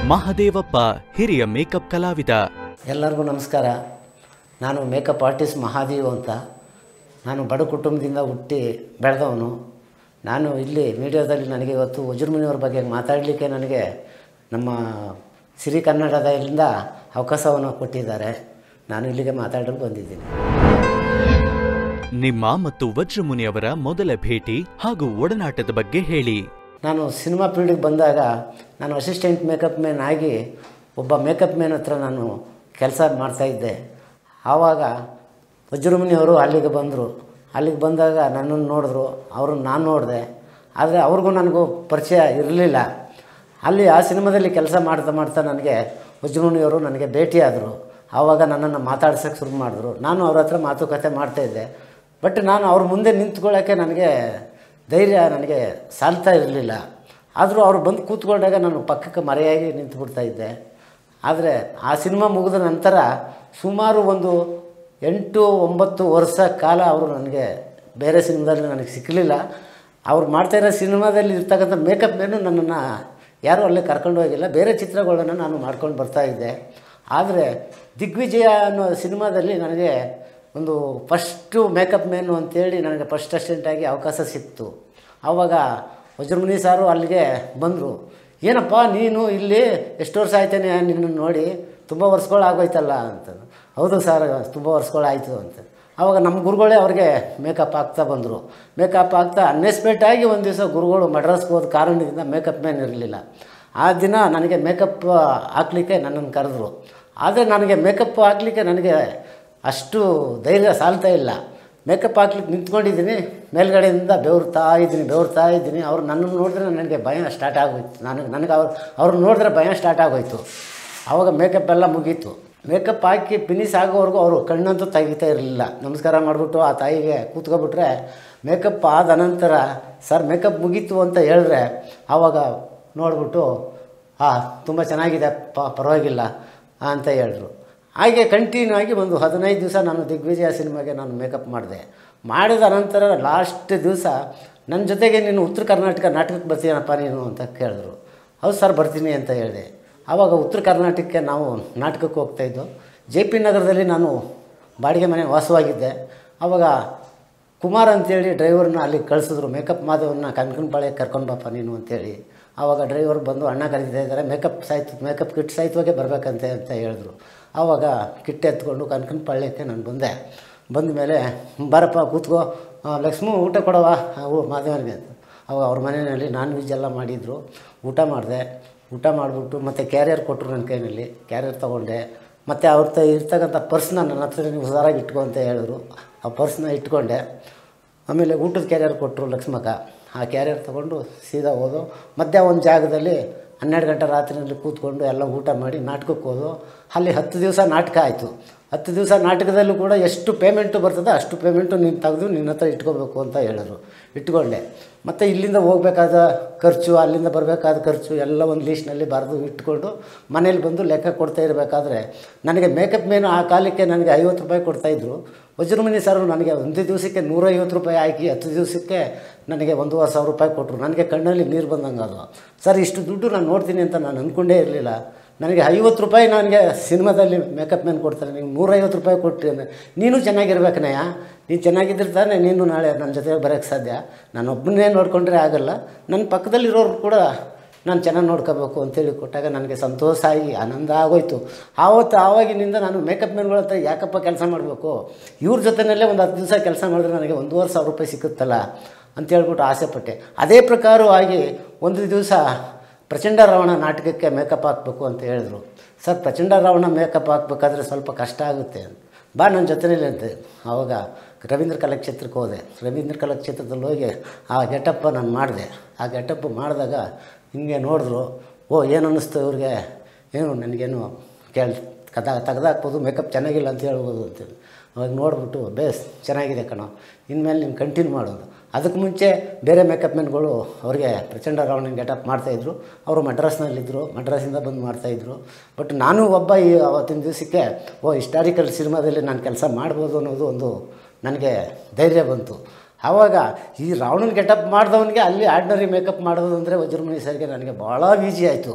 ಮಹದೇವಪ್ಪ ಹಿರಿಯ ಮೇಕಪ್ ಕಲಾವಿದ ಎಲ್ಲರಿಗೂ ನಮಸ್ಕಾರ ನಾನು ಮೇಕಪ್ ಆರ್ಟಿಸ್ಟ್ ಮಹಾದೇವ್ ಅಂತ ನಾನು ಬಡ ಕುಟುಂಬದಿಂದ ಹುಟ್ಟಿ ಬೆಳೆದವನು ನಾನು ಇಲ್ಲಿ ಮೀಡಿಯಾದಲ್ಲಿ ನನಗೆ ಇವತ್ತು ವಜ್ರಮುನಿಯವ್ರ ಬಗ್ಗೆ ಮಾತಾಡಲಿಕ್ಕೆ ನನಗೆ ನಮ್ಮ ಸಿರಿ ಕನ್ನಡದಿಂದ ಅವಕಾಶವನ್ನು ಕೊಟ್ಟಿದ್ದಾರೆ ನಾನು ಇಲ್ಲಿಗೆ ಮಾತಾಡಲು ಬಂದಿದ್ದೀನಿ ನಿಮ್ಮ ಮತ್ತು ವಜ್ರಮುನಿಯವರ ಮೊದಲ ಭೇಟಿ ಹಾಗೂ ಒಡನಾಟದ ಬಗ್ಗೆ ಹೇಳಿ ನಾನು ಸಿನಿಮಾ ಫೀಲ್ಡಿಗೆ ಬಂದಾಗ ನಾನು ಅಸಿಸ್ಟೆಂಟ್ ಮೇಕಪ್ ಮ್ಯಾನ್ ಆಗಿ ಒಬ್ಬ ಮೇಕಪ್ ಮ್ಯಾನ್ ಹತ್ರ ನಾನು ಕೆಲಸ ಮಾಡ್ತಾಯಿದ್ದೆ ಆವಾಗ ವಜ್ರಮುನಿಯವರು ಅಲ್ಲಿಗೆ ಬಂದರು ಅಲ್ಲಿಗೆ ಬಂದಾಗ ನನ್ನನ್ನು ನೋಡಿದ್ರು ಅವ್ರನ್ನ ನಾನು ನೋಡಿದೆ ಆದರೆ ಅವ್ರಿಗೂ ನನಗೂ ಪರಿಚಯ ಇರಲಿಲ್ಲ ಅಲ್ಲಿ ಆ ಸಿನಿಮಾದಲ್ಲಿ ಕೆಲಸ ಮಾಡ್ತಾ ಮಾಡ್ತಾ ನನಗೆ ವಜ್ರಮುನಿಯವರು ನನಗೆ ಭೇಟಿಯಾದರು ಆವಾಗ ನನ್ನನ್ನು ಮಾತಾಡ್ಸೋಕ್ಕೆ ಶುರು ಮಾಡಿದ್ರು ನಾನು ಅವ್ರ ಹತ್ರ ಮಾತುಕತೆ ಮಾಡ್ತಾಯಿದ್ದೆ ಬಟ್ ನಾನು ಅವ್ರ ಮುಂದೆ ನಿಂತ್ಕೊಳ್ಳೋಕ್ಕೆ ನನಗೆ ಧೈರ್ಯ ನನಗೆ ಸಾಲ್ತಾ ಇರಲಿಲ್ಲ ಆದರೂ ಅವ್ರು ಬಂದು ಕೂತ್ಕೊಂಡಾಗ ನಾನು ಪಕ್ಕಕ್ಕೆ ಮರೆಯಾಗಿ ನಿಂತುಬಿಡ್ತಾ ಇದ್ದೆ ಆದರೆ ಆ ಸಿನಿಮಾ ಮುಗಿದ ನಂತರ ಸುಮಾರು ಒಂದು ಎಂಟು ಒಂಬತ್ತು ವರ್ಷ ಕಾಲ ಅವರು ನನಗೆ ಬೇರೆ ಸಿನಿಮಾದಲ್ಲಿ ನನಗೆ ಸಿಕ್ಕಲಿಲ್ಲ ಅವ್ರು ಮಾಡ್ತಾಯಿರೋ ಸಿನಿಮಾದಲ್ಲಿ ಇರ್ತಕ್ಕಂಥ ಮೇಕಪ್ ಮೇನು ನನ್ನನ್ನು ಯಾರೂ ಅಲ್ಲೇ ಕರ್ಕೊಂಡು ಹೋಗಿಲ್ಲ ಬೇರೆ ಚಿತ್ರಗಳನ್ನು ನಾನು ಮಾಡ್ಕೊಂಡು ಬರ್ತಾಯಿದ್ದೆ ಆದರೆ ದಿಗ್ವಿಜಯ ಅನ್ನೋ ಸಿನಿಮಾದಲ್ಲಿ ನನಗೆ ಒಂದು ಫಸ್ಟು ಮೇಕಪ್ ಮ್ಯಾನು ಅಂತೇಳಿ ನನಗೆ ಫಸ್ಟ್ ಅಸಿಸ್ಟೆಂಟಾಗಿ ಅವಕಾಶ ಸಿಕ್ತು ಆವಾಗ ವಜ್ರಮುನಿ ಸಾರು ಅಲ್ಲಿಗೆ ಬಂದರು ಏನಪ್ಪ ನೀನು ಇಲ್ಲಿ ಎಷ್ಟು ವರ್ಷ ಆಯ್ತಾನೆ ನಿನ್ನನ್ನು ನೋಡಿ ತುಂಬ ವರ್ಷಗಳು ಆಗೋಯ್ತಲ್ಲ ಅಂತ ಹೌದು ಸರ್ ತುಂಬ ವರ್ಷಗಳಾಯಿತು ಅಂತ ಆವಾಗ ನಮ್ಮ ಗುರುಗಳೇ ಅವ್ರಿಗೆ ಮೇಕಪ್ ಆಗ್ತಾ ಬಂದರು ಮೇಕಪ್ ಆಗ್ತಾ ಅನ್ಎಕ್ಸ್ಪೆಕ್ಟ್ ಆಗಿ ಒಂದು ದಿವಸ ಗುರುಗಳು ಮಡ್ರಾಸ್ಗೆ ಹೋದ ಕಾರಣದಿಂದ ಮೇಕಪ್ ಮ್ಯಾನ್ ಇರಲಿಲ್ಲ ಆ ದಿನ ನನಗೆ ಮೇಕಪ್ ಹಾಕ್ಲಿಕ್ಕೆ ನನ್ನನ್ನು ಕರೆದ್ರು ಆದರೆ ನನಗೆ ಮೇಕಪ್ ಹಾಕ್ಲಿಕ್ಕೆ ನನಗೆ ಅಷ್ಟು ಧೈರ್ಯ ಸಾಲ್ತಾ ಇಲ್ಲ ಮೇಕಪ್ ಹಾಕ್ಲಿಕ್ಕೆ ನಿಂತ್ಕೊಂಡಿದ್ದೀನಿ ಮೇಲ್ಗಡೆಯಿಂದ ಬೆವರ್ತಾ ಇದ್ದೀನಿ ಬೆವರ್ತಾ ಇದ್ದೀನಿ ಅವ್ರು ನನ್ನನ್ನು ನೋಡಿದ್ರೆ ನನಗೆ ಭಯ ಸ್ಟಾರ್ಟ್ ಆಗೋಯ್ತು ನನಗೆ ನನಗೆ ಅವ್ರು ಅವ್ರನ್ನ ನೋಡಿದ್ರೆ ಭಯ ಸ್ಟಾರ್ಟ್ ಆಗೋಯ್ತು ಆವಾಗ ಮೇಕಪ್ ಎಲ್ಲ ಮುಗೀತು ಮೇಕಪ್ ಹಾಕಿ ಫಿನಿಶ್ ಆಗೋವರೆಗೂ ಅವರು ಕಣ್ಣಂತೂ ತೆಗಿತಾ ಇರಲಿಲ್ಲ ನಮಸ್ಕಾರ ಮಾಡಿಬಿಟ್ಟು ಆ ತಾಯಿಗೆ ಕೂತ್ಕೊಬಿಟ್ರೆ ಮೇಕಪ್ ಆದ ಅನಂತರ ಸರ್ ಮೇಕಪ್ ಮುಗೀತು ಅಂತ ಹೇಳಿದ್ರೆ ಆವಾಗ ನೋಡಿಬಿಟ್ಟು ಹಾಂ ತುಂಬ ಚೆನ್ನಾಗಿದೆ ಪ ಪರವಾಗಿಲ್ಲ ಅಂತ ಹೇಳಿದ್ರು ಹಾಗೆ ಕಂಟಿನ್ಯೂ ಆಗಿ ಒಂದು ಹದಿನೈದು ದಿವಸ ನಾನು ದಿಗ್ವಿಜಯ ಸಿನಿಮಾಗೆ ನಾನು ಮೇಕಪ್ ಮಾಡಿದೆ ಮಾಡಿದ ನಂತರ ಲಾಸ್ಟ್ ದಿವಸ ನನ್ನ ಜೊತೆಗೆ ನೀನು ಉತ್ತರ ಕರ್ನಾಟಕ ನಾಟಕಕ್ಕೆ ಬರ್ತೀನಪ್ಪ ನೀನು ಅಂತ ಕೇಳಿದ್ರು ಹೌದು ಸರ್ ಬರ್ತೀನಿ ಅಂತ ಹೇಳಿದೆ ಆವಾಗ ಉತ್ತರ ಕರ್ನಾಟಕಕ್ಕೆ ನಾವು ನಾಟಕಕ್ಕೆ ಹೋಗ್ತಾಯಿದ್ದು ಜೆ ಪಿ ನಗರದಲ್ಲಿ ನಾನು ಬಾಡಿಗೆ ಮನೆ ವಾಸವಾಗಿದ್ದೆ ಆವಾಗ ಕುಮಾರ್ ಅಂತೇಳಿ ಡ್ರೈವರ್ನ ಅಲ್ಲಿಗೆ ಕಳಿಸಿದ್ರು ಮೇಕಪ್ ಮಾಧವನ್ನ ಕನ್ಕನಪಾಳ್ಯಕ್ಕೆ ಕರ್ಕೊಂಡು ಬಾಪ ನೀನು ಅಂತೇಳಿ ಆವಾಗ ಡ್ರೈವರ್ ಬಂದು ಅಣ್ಣ ಕರೀತಾ ಇದ್ದಾರೆ ಮೇಕಪ್ ಸಾಯ್ತು ಮೇಕಪ್ ಕಿಟ್ ಸಾಯ್ತವಾಗೆ ಬರಬೇಕಂತೆ ಅಂತ ಹೇಳಿದ್ರು ಆವಾಗ ಕಿಟ್ ಎತ್ಕೊಂಡು ಕನ್ಕನಪಾಳ್ಯಕ್ಕೆ ನಾನು ಬಂದೆ ಬಂದ ಮೇಲೆ ಬಾರಪ್ಪ ಕೂತ್ಕೋ ಆ, ಲಕ್ಷ್ಮೂ ಊಟ ಕೊಡವ ಅವು ಮಾಧವನಿಗೆ ಅಂತ ಅವಾಗ ಅವ್ರ ಮನೆಯಲ್ಲಿ ನಾನ್ ವೆಜ್ ಎಲ್ಲ ಮಾಡಿದರು ಊಟ ಮಾಡಿದೆ ಊಟ ಮಾಡಿಬಿಟ್ಟು ಮತ್ತು ಕ್ಯಾರಿಯರ್ ಕೊಟ್ಟರು ನನ್ನ ಕೈನಲ್ಲಿ ಕ್ಯಾರಿಯರ್ ತೊಗೊಂಡೆ ಮತ್ತು ಅವ್ರ ತ ಇರ್ತಕ್ಕಂಥ ಪರ್ಸ್ನ ನನ್ನ ಹತ್ರ ನೀವು ಹುಷಾರಾಗಿ ಇಟ್ಕೊ ಅಂತ ಹೇಳಿದ್ರು ಆ ಪರ್ಸ್ನ ಇಟ್ಕೊಂಡೆ ಆಮೇಲೆ ಊಟದ ಕ್ಯಾರಿಯರ್ ಕೊಟ್ಟರು ಲಕ್ಷ್ಮಕ್ಕ ಆ ಕ್ಯಾರಿಯರ್ ತೊಗೊಂಡು ಸೀದಾ ಹೋದು ಮಧ್ಯ ಒಂದು ಜಾಗದಲ್ಲಿ ಹನ್ನೆರಡು ಗಂಟೆ ರಾತ್ರಿಯಲ್ಲಿ ಕೂತ್ಕೊಂಡು ಎಲ್ಲ ಊಟ ಮಾಡಿ ನಾಟಕಕ್ಕೆ ಹೋದು ಅಲ್ಲಿ ಹತ್ತು ದಿವಸ ನಾಟಕ ಆಯಿತು ಹತ್ತು ದಿವಸ ನಾಟಕದಲ್ಲೂ ಕೂಡ ಎಷ್ಟು ಪೇಮೆಂಟು ಬರ್ತದೆ ಅಷ್ಟು ಪೇಮೆಂಟು ನೀನು ತೆಗೆದು ನಿನ್ನ ಹತ್ರ ಇಟ್ಕೋಬೇಕು ಅಂತ ಹೇಳಿದ್ರು ಇಟ್ಕೊಂಡೆ ಮತ್ತು ಇಲ್ಲಿಂದ ಹೋಗ್ಬೇಕಾದ ಖರ್ಚು ಅಲ್ಲಿಂದ ಬರಬೇಕಾದ ಖರ್ಚು ಎಲ್ಲ ಒಂದು ಲೀಸ್ಟ್ನಲ್ಲಿ ಬರೆದು ಇಟ್ಕೊಂಡು ಮನೇಲಿ ಬಂದು ಲೆಕ್ಕ ಕೊಡ್ತಾ ಇರಬೇಕಾದ್ರೆ ನನಗೆ ಮೇಕಪ್ ಮೇನು ಆ ಕಾಲಕ್ಕೆ ನನಗೆ ಐವತ್ತು ರೂಪಾಯಿ ಕೊಡ್ತಾಯಿದ್ರು ವಜ್ರಮಣಿ ಸರ್ ನನಗೆ ಒಂದು ದಿವಸಕ್ಕೆ ನೂರೈವತ್ತು ರೂಪಾಯಿ ಹಾಕಿ ಹತ್ತು ದಿವಸಕ್ಕೆ ನನಗೆ ಒಂದೂವರೆ ಸಾವಿರ ರೂಪಾಯಿ ಕೊಟ್ಟರು ನನಗೆ ಕಣ್ಣಲ್ಲಿ ನೀರು ಬಂದಂಗೆ ಅದು ಸರ್ ಇಷ್ಟು ದುಡ್ಡು ನಾನು ನೋಡ್ತೀನಿ ಅಂತ ನಾನು ಅಂದ್ಕೊಂಡೇ ಇರಲಿಲ್ಲ ನನಗೆ ಐವತ್ತು ರೂಪಾಯಿ ನನಗೆ ಸಿನಿಮಾದಲ್ಲಿ ಮೇಕಪ್ ಮ್ಯಾನ್ ಕೊಡ್ತಾರೆ ನೀವು ನೂರೈವತ್ತು ರೂಪಾಯಿ ಕೊಟ್ಟು ನೀನು ಚೆನ್ನಾಗಿರ್ಬೇಕನಯ್ಯ ನೀನು ಚೆನ್ನಾಗಿದ್ದರೆ ತಾನೇ ನೀನು ನಾಳೆ ನನ್ನ ಜೊತೆ ಬರೋಕ್ಕೆ ಸಾಧ್ಯ ನಾನು ಒಬ್ಬನೇ ನೋಡಿಕೊಂಡ್ರೆ ಆಗಲ್ಲ ನನ್ನ ಪಕ್ಕದಲ್ಲಿರೋರು ಕೂಡ ನಾನು ಚೆನ್ನಾಗಿ ನೋಡ್ಕೋಬೇಕು ಅಂತೇಳಿ ಕೊಟ್ಟಾಗ ನನಗೆ ಸಂತೋಷ ಆಗಿ ಆನಂದ ಆಗೋಯ್ತು ಆವತ್ತು ಆವಾಗಿನಿಂದ ನಾನು ಮೇಕಪ್ ಮ್ಯಾನ್ಗಳ ಹತ್ರ ಯಾಕಪ್ಪ ಕೆಲಸ ಮಾಡಬೇಕು ಇವ್ರ ಜೊತೆಯಲ್ಲೇ ಒಂದು ಹತ್ತು ದಿವಸ ಕೆಲಸ ಮಾಡಿದ್ರೆ ನನಗೆ ಒಂದೂವರೆ ಸಾವಿರ ರೂಪಾಯಿ ಸಿಕ್ಕುತ್ತಲ್ಲ ಅಂತೇಳ್ಬಿಟ್ಟು ಆಸೆಪಟ್ಟೆ ಅದೇ ಪ್ರಕಾರವಾಗಿ ಒಂದು ದಿವಸ ಪ್ರಚಂಡ ರಾವಣ ನಾಟಕಕ್ಕೆ ಮೇಕಪ್ ಹಾಕಬೇಕು ಅಂತ ಹೇಳಿದ್ರು ಸರ್ ಪ್ರಚಂಡ ರಾವಣ ಮೇಕಪ್ ಹಾಕ್ಬೇಕಾದ್ರೆ ಸ್ವಲ್ಪ ಕಷ್ಟ ಆಗುತ್ತೆ ಅಂತ ಬಾ ನನ್ನ ಜೊತೆಯಲ್ಲಿ ಅಂತೆ ಆವಾಗ ರವೀಂದ್ರ ಕಲಾಕ್ಷೇತ್ರಕ್ಕೆ ಹೋದೆ ರವೀಂದ್ರ ಕಲಾಕ್ಷೇತ್ರದಲ್ಲಿ ಹೋಗಿ ಆ ಗೆಟಪ್ಪ ನಾನು ಮಾಡಿದೆ ಆ ಗೆಟಪ್ ಮಾಡಿದಾಗ ಹಿಂಗೆ ನೋಡಿದ್ರು ಓ ಏನು ಅನ್ನಿಸ್ತು ಇವ್ರಿಗೆ ಏನು ನನಗೇನು ಕೇಳಿ ಕದ ತೆಗ್ದಾಕ್ಬೋದು ಮೇಕಪ್ ಚೆನ್ನಾಗಿಲ್ಲ ಅಂತ ಹೇಳ್ಬೋದು ಅಂತೇಳಿ ಅವಾಗ ನೋಡಿಬಿಟ್ಟು ಬೇಸ್ ಚೆನ್ನಾಗಿದೆ ಕಣೋ ಇನ್ಮೇಲೆ ನೀನು ಕಂಟಿನ್ಯೂ ಮಾಡೋದು ಅದಕ್ಕೆ ಮುಂಚೆ ಬೇರೆ ಮೇಕಪ್ ಮ್ಯಾನ್ಗಳು ಅವ್ರಿಗೆ ಪ್ರಚಂಡ ರಾವಣನ ಗೆಟಪ್ ಮಾಡ್ತಾಯಿದ್ರು ಅವರು ಮಡ್ರಾಸ್ನಲ್ಲಿದ್ದರು ಮಡ್ರಾಸಿಂದ ಬಂದು ಮಾಡ್ತಾಯಿದ್ರು ಬಟ್ ನಾನು ಒಬ್ಬ ಈ ಅವತ್ತಿನ ದಿವಸಕ್ಕೆ ಓ ಹಿಸ್ಟಾರಿಕಲ್ ಸಿನಿಮಾದಲ್ಲಿ ನಾನು ಕೆಲಸ ಮಾಡ್ಬೋದು ಅನ್ನೋದು ಒಂದು ನನಗೆ ಧೈರ್ಯ ಬಂತು ಆವಾಗ ಈ ರಾವಣನ ಗೆಟಪ್ ಮಾಡಿದವನಿಗೆ ಅಲ್ಲಿ ಆರ್ಡಿನರಿ ಮೇಕಪ್ ಮಾಡೋದು ಅಂದರೆ ವಜ್ರಮಣಿ ಸರ್ಗೆ ನನಗೆ ಭಾಳ ಈಸಿ ಆಯಿತು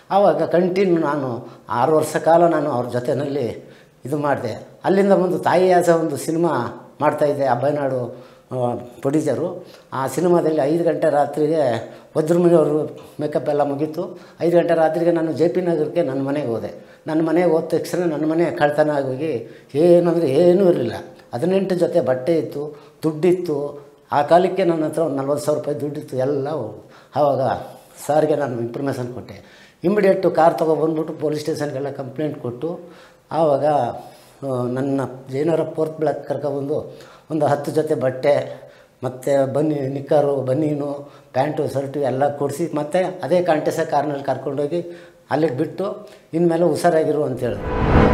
ಆವಾಗ ಕಂಟಿನ್ಯೂ ನಾನು ಆರು ವರ್ಷ ಕಾಲ ನಾನು ಅವ್ರ ಜೊತೆಯಲ್ಲಿ ಇದು ಮಾಡಿದೆ ಅಲ್ಲಿಂದ ಒಂದು ತಾಯಿ ಆಸ ಒಂದು ಸಿನಿಮಾ ಮಾಡ್ತಾಯಿದ್ದೆ ಅಬ್ಬನಾಡು ಪ್ರೊಡ್ಯೂಸರು ಆ ಸಿನಿಮಾದಲ್ಲಿ ಐದು ಗಂಟೆ ರಾತ್ರಿಗೆ ವಜ್ರಮುನಿಯವರು ಮೇಕಪ್ ಎಲ್ಲ ಮುಗೀತು ಐದು ಗಂಟೆ ರಾತ್ರಿಗೆ ನಾನು ಜೆ ಪಿ ನಗರಕ್ಕೆ ನನ್ನ ಮನೆಗೆ ಹೋದೆ ನನ್ನ ಮನೆಗೆ ಹೋದ ತಕ್ಷಣ ನನ್ನ ಮನೆ ಕಳ್ತನ ಆಗೋಗಿ ಏನಂದರೆ ಏನೂ ಇರಲಿಲ್ಲ ಹದಿನೆಂಟು ಜೊತೆ ಬಟ್ಟೆ ಇತ್ತು ದುಡ್ಡಿತ್ತು ಆ ಕಾಲಕ್ಕೆ ನನ್ನ ಹತ್ರ ಒಂದು ನಲ್ವತ್ತು ಸಾವಿರ ರೂಪಾಯಿ ದುಡ್ಡಿತ್ತು ಎಲ್ಲ ಆವಾಗ ಸಾರಿಗೆ ನಾನು ಇನ್ಫಾರ್ಮೇಷನ್ ಕೊಟ್ಟೆ ಇಮಿಡಿಯೇಟು ಕಾರ್ ತೊಗೊಬಂದ್ಬಿಟ್ಟು ಪೊಲೀಸ್ ಸ್ಟೇಷನ್ಗೆಲ್ಲ ಕಂಪ್ಲೇಂಟ್ ಕೊಟ್ಟು ಆವಾಗ ಆ, ನನ್ನ ಜೈನರ ಫೋರ್ತ್ ಬ್ಲಾಕ್ ಕರ್ಕೊಬಂದು ಒಂದು ಹತ್ತು ಜೊತೆ ಬಟ್ಟೆ ಮತ್ತು ಬನ್ನಿ ನಿಕ್ಕರು ಬನ್ನೀನು ಪ್ಯಾಂಟು ಶರ್ಟು ಎಲ್ಲ ಕೊಡಿಸಿ ಮತ್ತು ಅದೇ ಕಾಂಟೆಸ ಕಾರ್ನಲ್ಲಿ ಕರ್ಕೊಂಡೋಗಿ ಅಲ್ಲಿಗೆ ಬಿಟ್ಟು ಇನ್ಮೇಲೆ ಹುಷಾರಾಗಿರು ಅಂತ ಹೇಳಿದ್ರು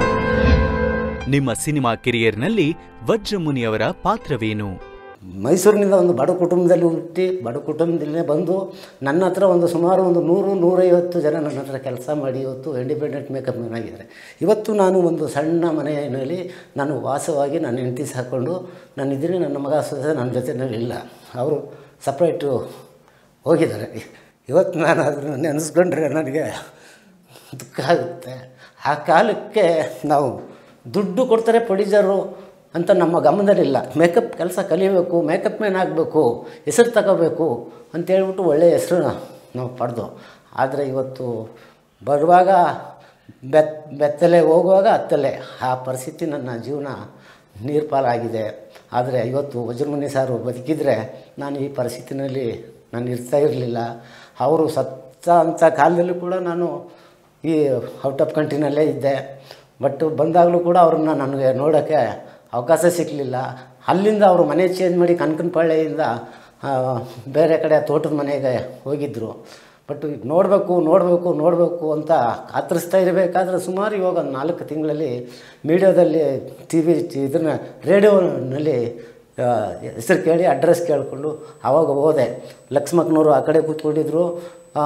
ನಿಮ್ಮ ಸಿನಿಮಾ ಕೆರಿಯರ್ನಲ್ಲಿ ವಜ್ರಮುನಿಯವರ ಪಾತ್ರವೇನು ಮೈಸೂರಿನಿಂದ ಒಂದು ಬಡ ಕುಟುಂಬದಲ್ಲಿ ಹುಟ್ಟಿ ಬಡ ಕುಟುಂಬದಲ್ಲೇ ಬಂದು ನನ್ನ ಹತ್ರ ಒಂದು ಸುಮಾರು ಒಂದು ನೂರು ನೂರೈವತ್ತು ಜನ ನನ್ನ ಹತ್ರ ಕೆಲಸ ಮಾಡಿ ಇವತ್ತು ಇಂಡಿಪೆಂಡೆಂಟ್ ಮೇಕಪ್ ಮ್ಯಾನ್ ಆಗಿದ್ದಾರೆ ಇವತ್ತು ನಾನು ಒಂದು ಸಣ್ಣ ಮನೆಯಲ್ಲಿ ನಾನು ವಾಸವಾಗಿ ನಾನು ಹೆಂಡತಿ ಸಾಕೊಂಡು ನಾನು ಇದ್ದೀನಿ ನನ್ನ ಮಗ ಸೊಸೆ ನನ್ನ ಜೊತೆಯಲ್ಲಿ ಇಲ್ಲ ಅವರು ಸಪ್ರೇಟು ಹೋಗಿದ್ದಾರೆ ಇವತ್ತು ನಾನು ಅದನ್ನು ನೆನೆಸ್ಕೊಂಡ್ರೆ ನನಗೆ ದುಃಖ ಆಗುತ್ತೆ ಆ ಕಾಲಕ್ಕೆ ನಾವು ದುಡ್ಡು ಕೊಡ್ತಾರೆ ಪ್ರೊಡ್ಯೂಸರು ಅಂತ ನಮ್ಮ ಗಮನದಲ್ಲಿಲ್ಲ ಮೇಕಪ್ ಕೆಲಸ ಕಲಿಬೇಕು ಮೇಕಪ್ ಮ್ಯಾನ್ ಆಗಬೇಕು ಹೆಸರು ತಗೋಬೇಕು ಅಂತೇಳ್ಬಿಟ್ಟು ಒಳ್ಳೆಯ ಹೆಸರು ನಾವು ಪಡೆದು ಆದರೆ ಇವತ್ತು ಬರುವಾಗ ಬೆತ್ ಬೆತ್ತಲೆ ಹೋಗುವಾಗ ಹತ್ತಲೆ ಆ ಪರಿಸ್ಥಿತಿ ನನ್ನ ಜೀವನ ನೀರು ಪಾಲಾಗಿದೆ ಆದರೆ ಇವತ್ತು ವಜ್ರಮುನಿ ಸಾರು ಬದುಕಿದರೆ ನಾನು ಈ ಪರಿಸ್ಥಿತಿನಲ್ಲಿ ನಾನು ಇರ್ತಾ ಇರಲಿಲ್ಲ ಅವರು ಸತ್ತ ಅಂಥ ಕಾಲದಲ್ಲೂ ಕೂಡ ನಾನು ಈ ಔಟ್ ಆಫ್ ಕಂಟ್ರಿನಲ್ಲೇ ಇದ್ದೆ ಬಟ್ ಬಂದಾಗಲೂ ಕೂಡ ಅವ್ರನ್ನ ನನಗೆ ನೋಡೋಕ್ಕೆ ಅವಕಾಶ ಸಿಗಲಿಲ್ಲ ಅಲ್ಲಿಂದ ಅವರು ಮನೆ ಚೇಂಜ್ ಮಾಡಿ ಕನಕನಪಾಳ್ಯದಿಂದ ಆ, ಬೇರೆ ಕಡೆ ತೋಟದ ಮನೆಗೆ ಹೋಗಿದ್ದರು ಬಟ್ ನೋಡಬೇಕು ನೋಡಬೇಕು ನೋಡಬೇಕು ಅಂತ ಕಾತರಿಸ್ತಾ ಇರಬೇಕಾದ್ರೆ ಸುಮಾರು ಇವಾಗ ಒಂದು ನಾಲ್ಕು ತಿಂಗಳಲ್ಲಿ ಮೀಡಿಯಾದಲ್ಲಿ ಟಿ ವಿ ಇದನ್ನು ರೇಡಿಯೋನಲ್ಲಿ ಹೆಸರು ಕೇಳಿ ಅಡ್ರೆಸ್ ಕೇಳಿಕೊಂಡು ಆವಾಗ ಹೋದೆ ಲಕ್ಷ್ಮಕ್ಕನವರು ಆ ಕಡೆ ಕೂತ್ಕೊಂಡಿದ್ರು ಆ,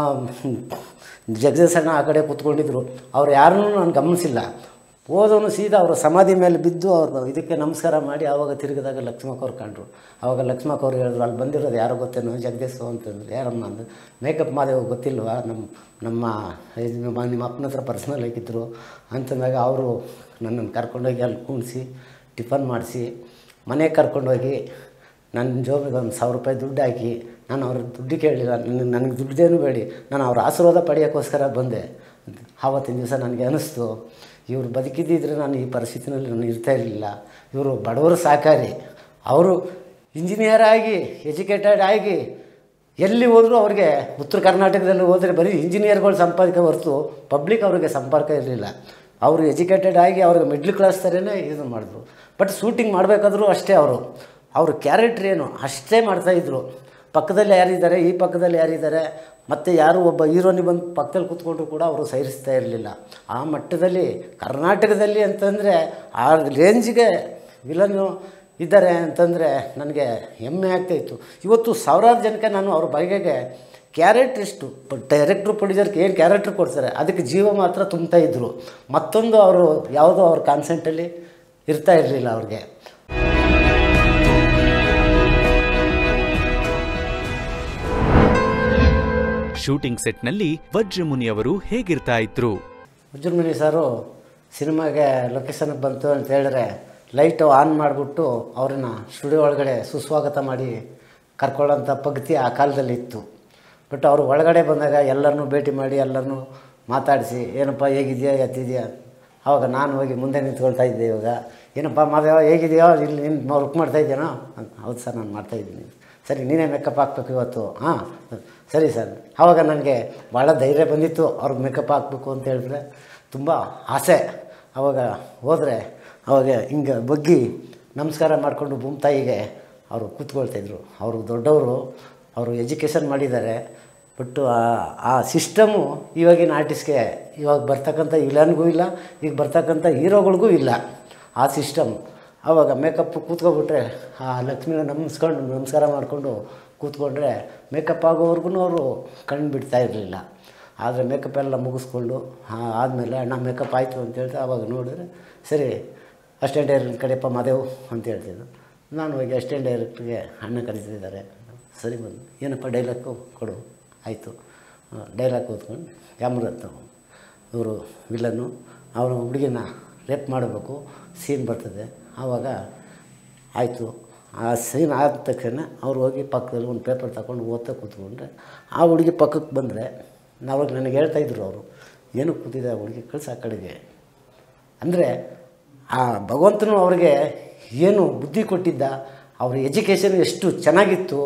ಜಗದೀಶಣ್ಣ ಆ ಕಡೆ ಕೂತ್ಕೊಂಡಿದ್ರು ಅವ್ರು ಯಾರನ್ನೂ ನಾನು ಗಮನಿಸಿಲ್ಲ ಹೋದವನು ಸೀದಾ ಅವರ ಸಮಾಧಿ ಮೇಲೆ ಬಿದ್ದು ಅವ್ರು ಇದಕ್ಕೆ ನಮಸ್ಕಾರ ಮಾಡಿ ಆವಾಗ ತಿರುಗಿದಾಗ ಲಕ್ಷ್ಮಕ್ಕ ಅವ್ರು ಕಂಡ್ರು ಆವಾಗ ಲಕ್ಷ್ಮಕ್ಕ ಅವ್ರು ಹೇಳಿದ್ರು ಅಲ್ಲಿ ಬಂದಿರೋದು ಯಾರೋ ಗೊತ್ತೇನೋ ಜಗದೀಶ್ ಅಂತಂದ್ರು ಯಾರಮ್ಮ ಅಂದು ಮೇಕಪ್ ಮಾದೇವ್ ಗೊತ್ತಿಲ್ವಾ ನಮ್ಮ ನಮ್ಮ ಇದು ನಿಮ್ಮ ನಿಮ್ಮ ಅಪ್ಪನ ಹತ್ರ ಪರ್ಸ್ನಲ್ ಆಗಿದ್ದರು ಅಂತಂದಾಗ ಅವರು ನನ್ನನ್ನು ಕರ್ಕೊಂಡೋಗಿ ಅಲ್ಲಿ ಕೂಣಿಸಿ ಟಿಫನ್ ಮಾಡಿಸಿ ಮನೆಗೆ ಕರ್ಕೊಂಡೋಗಿ ನನ್ನ ಜೋಬಿಗೆ ಒಂದು ಸಾವಿರ ರೂಪಾಯಿ ದುಡ್ಡು ಹಾಕಿ ನಾನು ಅವ್ರ ದುಡ್ಡು ಕೇಳಲಿಲ್ಲ ನನಗೆ ನನಗೆ ದುಡ್ಡೇನು ಬೇಡಿ ನಾನು ಅವ್ರ ಆಶೀರ್ವಾದ ಪಡೆಯೋಕ್ಕೋಸ್ಕರ ಬಂದೆ ಆವತ್ತಿನ ದಿವಸ ನನಗೆ ಅನ್ನಿಸ್ತು ಇವರು ಬದುಕಿದ್ದಿದ್ರೆ ನಾನು ಈ ಪರಿಸ್ಥಿತಿನಲ್ಲಿ ನಾನು ಇರ್ತಾ ಇರಲಿಲ್ಲ ಇವರು ಬಡವರು ಸಾಕಾರಿ ಅವರು ಇಂಜಿನಿಯರ್ ಆಗಿ ಎಜುಕೇಟೆಡ್ ಆಗಿ ಎಲ್ಲಿ ಹೋದರೂ ಅವ್ರಿಗೆ ಉತ್ತರ ಕರ್ನಾಟಕದಲ್ಲಿ ಹೋದರೆ ಬರೀ ಇಂಜಿನಿಯರ್ಗಳು ಸಂಪಾದಕ ಹೊರತು ಪಬ್ಲಿಕ್ ಅವ್ರಿಗೆ ಸಂಪರ್ಕ ಇರಲಿಲ್ಲ ಅವರು ಎಜುಕೇಟೆಡ್ ಆಗಿ ಅವ್ರಿಗೆ ಮಿಡ್ಲ್ ಕ್ಲಾಸ್ ಥರನೇ ಇದು ಮಾಡಿದ್ರು ಬಟ್ ಶೂಟಿಂಗ್ ಮಾಡಬೇಕಾದ್ರೂ ಅಷ್ಟೇ ಅವರು ಅವ್ರ ಕ್ಯಾರೆಕ್ಟ್ರ್ ಏನು ಅಷ್ಟೇ ಮಾಡ್ತಾಯಿದ್ರು ಪಕ್ಕದಲ್ಲಿ ಯಾರಿದ್ದಾರೆ ಈ ಪಕ್ಕದಲ್ಲಿ ಯಾರಿದ್ದಾರೆ ಮತ್ತು ಯಾರು ಒಬ್ಬ ಹೀರೋನಿ ಬಂದು ಪಕ್ಕದಲ್ಲಿ ಕೂತ್ಕೊಂಡ್ರು ಕೂಡ ಅವರು ಸಹಿಸ್ತಾ ಇರಲಿಲ್ಲ ಆ ಮಟ್ಟದಲ್ಲಿ ಕರ್ನಾಟಕದಲ್ಲಿ ಅಂತಂದರೆ ಆ ರೇಂಜಿಗೆ ವಿಲನ್ನು ಇದ್ದಾರೆ ಅಂತಂದರೆ ನನಗೆ ಹೆಮ್ಮೆ ಆಗ್ತಾಯಿತ್ತು ಇವತ್ತು ಸಾವಿರಾರು ಜನಕ್ಕೆ ನಾನು ಅವ್ರ ಬಗೆಗೆ ಕ್ಯಾರೆಕ್ಟ್ರಿಸ್ಟು ಡೈರೆಕ್ಟ್ರು ಪ್ರೊಡ್ಯೂಸರ್ಗೆ ಏನು ಕ್ಯಾರೆಕ್ಟ್ರ್ ಕೊಡ್ತಾರೆ ಅದಕ್ಕೆ ಜೀವ ಮಾತ್ರ ತುಂಬ್ತಾ ಇದ್ದರು ಮತ್ತೊಂದು ಅವರು ಯಾವುದೋ ಅವ್ರ ಕಾನ್ಸೆಂಟಲ್ಲಿ ಇರ್ತಾ ಇರಲಿಲ್ಲ ಅವ್ರಿಗೆ ಶೂಟಿಂಗ್ ಸೆಟ್ನಲ್ಲಿ ವಜ್ರಮುನಿಯವರು ಹೇಗಿರ್ತಾ ಇದ್ರು ವಜ್ರಮುನಿ ಸಾರು ಸಿನಿಮಾಗೆ ಲೊಕೇಶನ್ಗೆ ಬಂತು ಅಂತ ಹೇಳಿದ್ರೆ ಲೈಟು ಆನ್ ಮಾಡಿಬಿಟ್ಟು ಅವ್ರನ್ನ ಸ್ಟುಡಿಯೋ ಒಳಗಡೆ ಸುಸ್ವಾಗತ ಮಾಡಿ ಕರ್ಕೊಳ್ಳೋಂಥ ಪದ್ಧತಿ ಆ ಕಾಲದಲ್ಲಿ ಇತ್ತು ಬಟ್ ಅವರು ಒಳಗಡೆ ಬಂದಾಗ ಎಲ್ಲರನ್ನೂ ಭೇಟಿ ಮಾಡಿ ಎಲ್ಲರನ್ನೂ ಮಾತಾಡಿಸಿ ಏನಪ್ಪ ಹೇಗಿದೆಯಾ ಎತ್ತಿದೆಯಾ ಆವಾಗ ನಾನು ಹೋಗಿ ಮುಂದೆ ನಿಂತ್ಕೊಳ್ತಾ ಇದ್ದೆ ಇವಾಗ ಏನಪ್ಪ ಮಾದೇವ ಹೇಗಿದೆಯೋ ಇಲ್ಲಿ ನೀನು ವರ್ಕ್ ಮಾಡ್ತಾ ಇದ್ದೀನೋ ಅಂತ ಹೌದು ಸರ್ ನಾನು ಮಾಡ್ತಾಯಿದ್ದೀನಿ ಸರಿ ನೀನೇ ಮೇಕಪ್ ಹಾಕ್ಬೇಕು ಇವತ್ತು ಹಾಂ ಸರಿ ಸರ್ ಆವಾಗ ನನಗೆ ಭಾಳ ಧೈರ್ಯ ಬಂದಿತ್ತು ಅವ್ರಿಗೆ ಮೇಕಪ್ ಹಾಕ್ಬೇಕು ಅಂತ ಹೇಳಿದ್ರೆ ತುಂಬ ಆಸೆ ಆವಾಗ ಹೋದರೆ ಅವಾಗ ಹಿಂಗೆ ಬಗ್ಗಿ ನಮಸ್ಕಾರ ಮಾಡಿಕೊಂಡು ಭೂಮ್ತಾಯಿಗೆ ಅವರು ಕೂತ್ಕೊಳ್ತಾಯಿದ್ರು ಅವರು ದೊಡ್ಡವರು ಅವರು ಎಜುಕೇಷನ್ ಮಾಡಿದ್ದಾರೆ ಬಟ್ ಆ ಸಿಸ್ಟಮು ಇವಾಗಿನ ಆರ್ಟಿಸ್ಟ್ಗೆ ಇವಾಗ ಬರ್ತಕ್ಕಂಥ ವಿಲನ್ಗೂ ಇಲ್ಲ ಈಗ ಬರ್ತಕ್ಕಂಥ ಹೀರೋಗಳಿಗೂ ಇಲ್ಲ ಆ ಸಿಸ್ಟಮ್ ಆವಾಗ ಮೇಕಪ್ ಕೂತ್ಕೊಬಿಟ್ರೆ ಆ ಲಕ್ಷ್ಮಿನ ನಮಸ್ಕೊಂಡು ನಮಸ್ಕಾರ ಮಾಡಿಕೊಂಡು ಕೂತ್ಕೊಂಡ್ರೆ ಮೇಕಪ್ ಆಗೋವರೆಗೂ ಅವರು ಕಣ್ಣು ಬಿಡ್ತಾ ಇರಲಿಲ್ಲ ಆದರೆ ಮೇಕಪ್ ಎಲ್ಲ ಮುಗಿಸ್ಕೊಂಡು ಆದಮೇಲೆ ಅಣ್ಣ ಮೇಕಪ್ ಆಯಿತು ಅಂತ ಹೇಳ್ತಾ ಆವಾಗ ನೋಡಿದ್ರೆ ಸರಿ ಅಸ್ಟೆಂಟ್ ಡೈರೆಕ್ಟ್ ಕಡೆಯಪ್ಪ ಮಾದೇವು ಅಂತ ಹೇಳ್ತಿದ್ದು ನಾನು ಹೋಗಿ ಅಸ್ಟೆಂಟ್ ಡೈರೆಕ್ಟ್ಗೆ ಅಣ್ಣ ಕರೀತಿದ್ದಾರೆ ಸರಿ ಬಂದು ಏನಪ್ಪ ಡೈಲಾಗು ಕೊಡು ಆಯಿತು ಡೈಲಾಗ್ ಕೂತ್ಕೊಂಡು ಕ್ಯಾಮ್ರಾ ತಗೊಂಡು ಇವರು ವಿಲನ್ನು ಅವನು ಹುಡುಗಿನ ರೇಪ್ ಮಾಡಬೇಕು ಸೀನ್ ಬರ್ತದೆ ಆವಾಗ ಆಯಿತು ಆ ಸೀನ್ ಆದ ತಕ್ಷಣ ಅವ್ರು ಹೋಗಿ ಪಕ್ಕದಲ್ಲಿ ಒಂದು ಪೇಪರ್ ತಗೊಂಡು ಓದ್ತಾ ಕೂತ್ಕೊಂಡ್ರೆ ಆ ಹುಡುಗಿ ಪಕ್ಕಕ್ಕೆ ಬಂದರೆ ಅವಾಗ ನನಗೆ ಹೇಳ್ತಾಯಿದ್ರು ಅವರು ಏನು ಕೂತಿದೆ ಆ ಹುಡುಗಿ ಕಳ್ಸ ಆ ಕಡೆಗೆ ಅಂದರೆ ಆ ಭಗವಂತನು ಅವ್ರಿಗೆ ಏನು ಬುದ್ಧಿ ಕೊಟ್ಟಿದ್ದ ಅವ್ರ ಎಜುಕೇಷನ್ ಎಷ್ಟು ಚೆನ್ನಾಗಿತ್ತು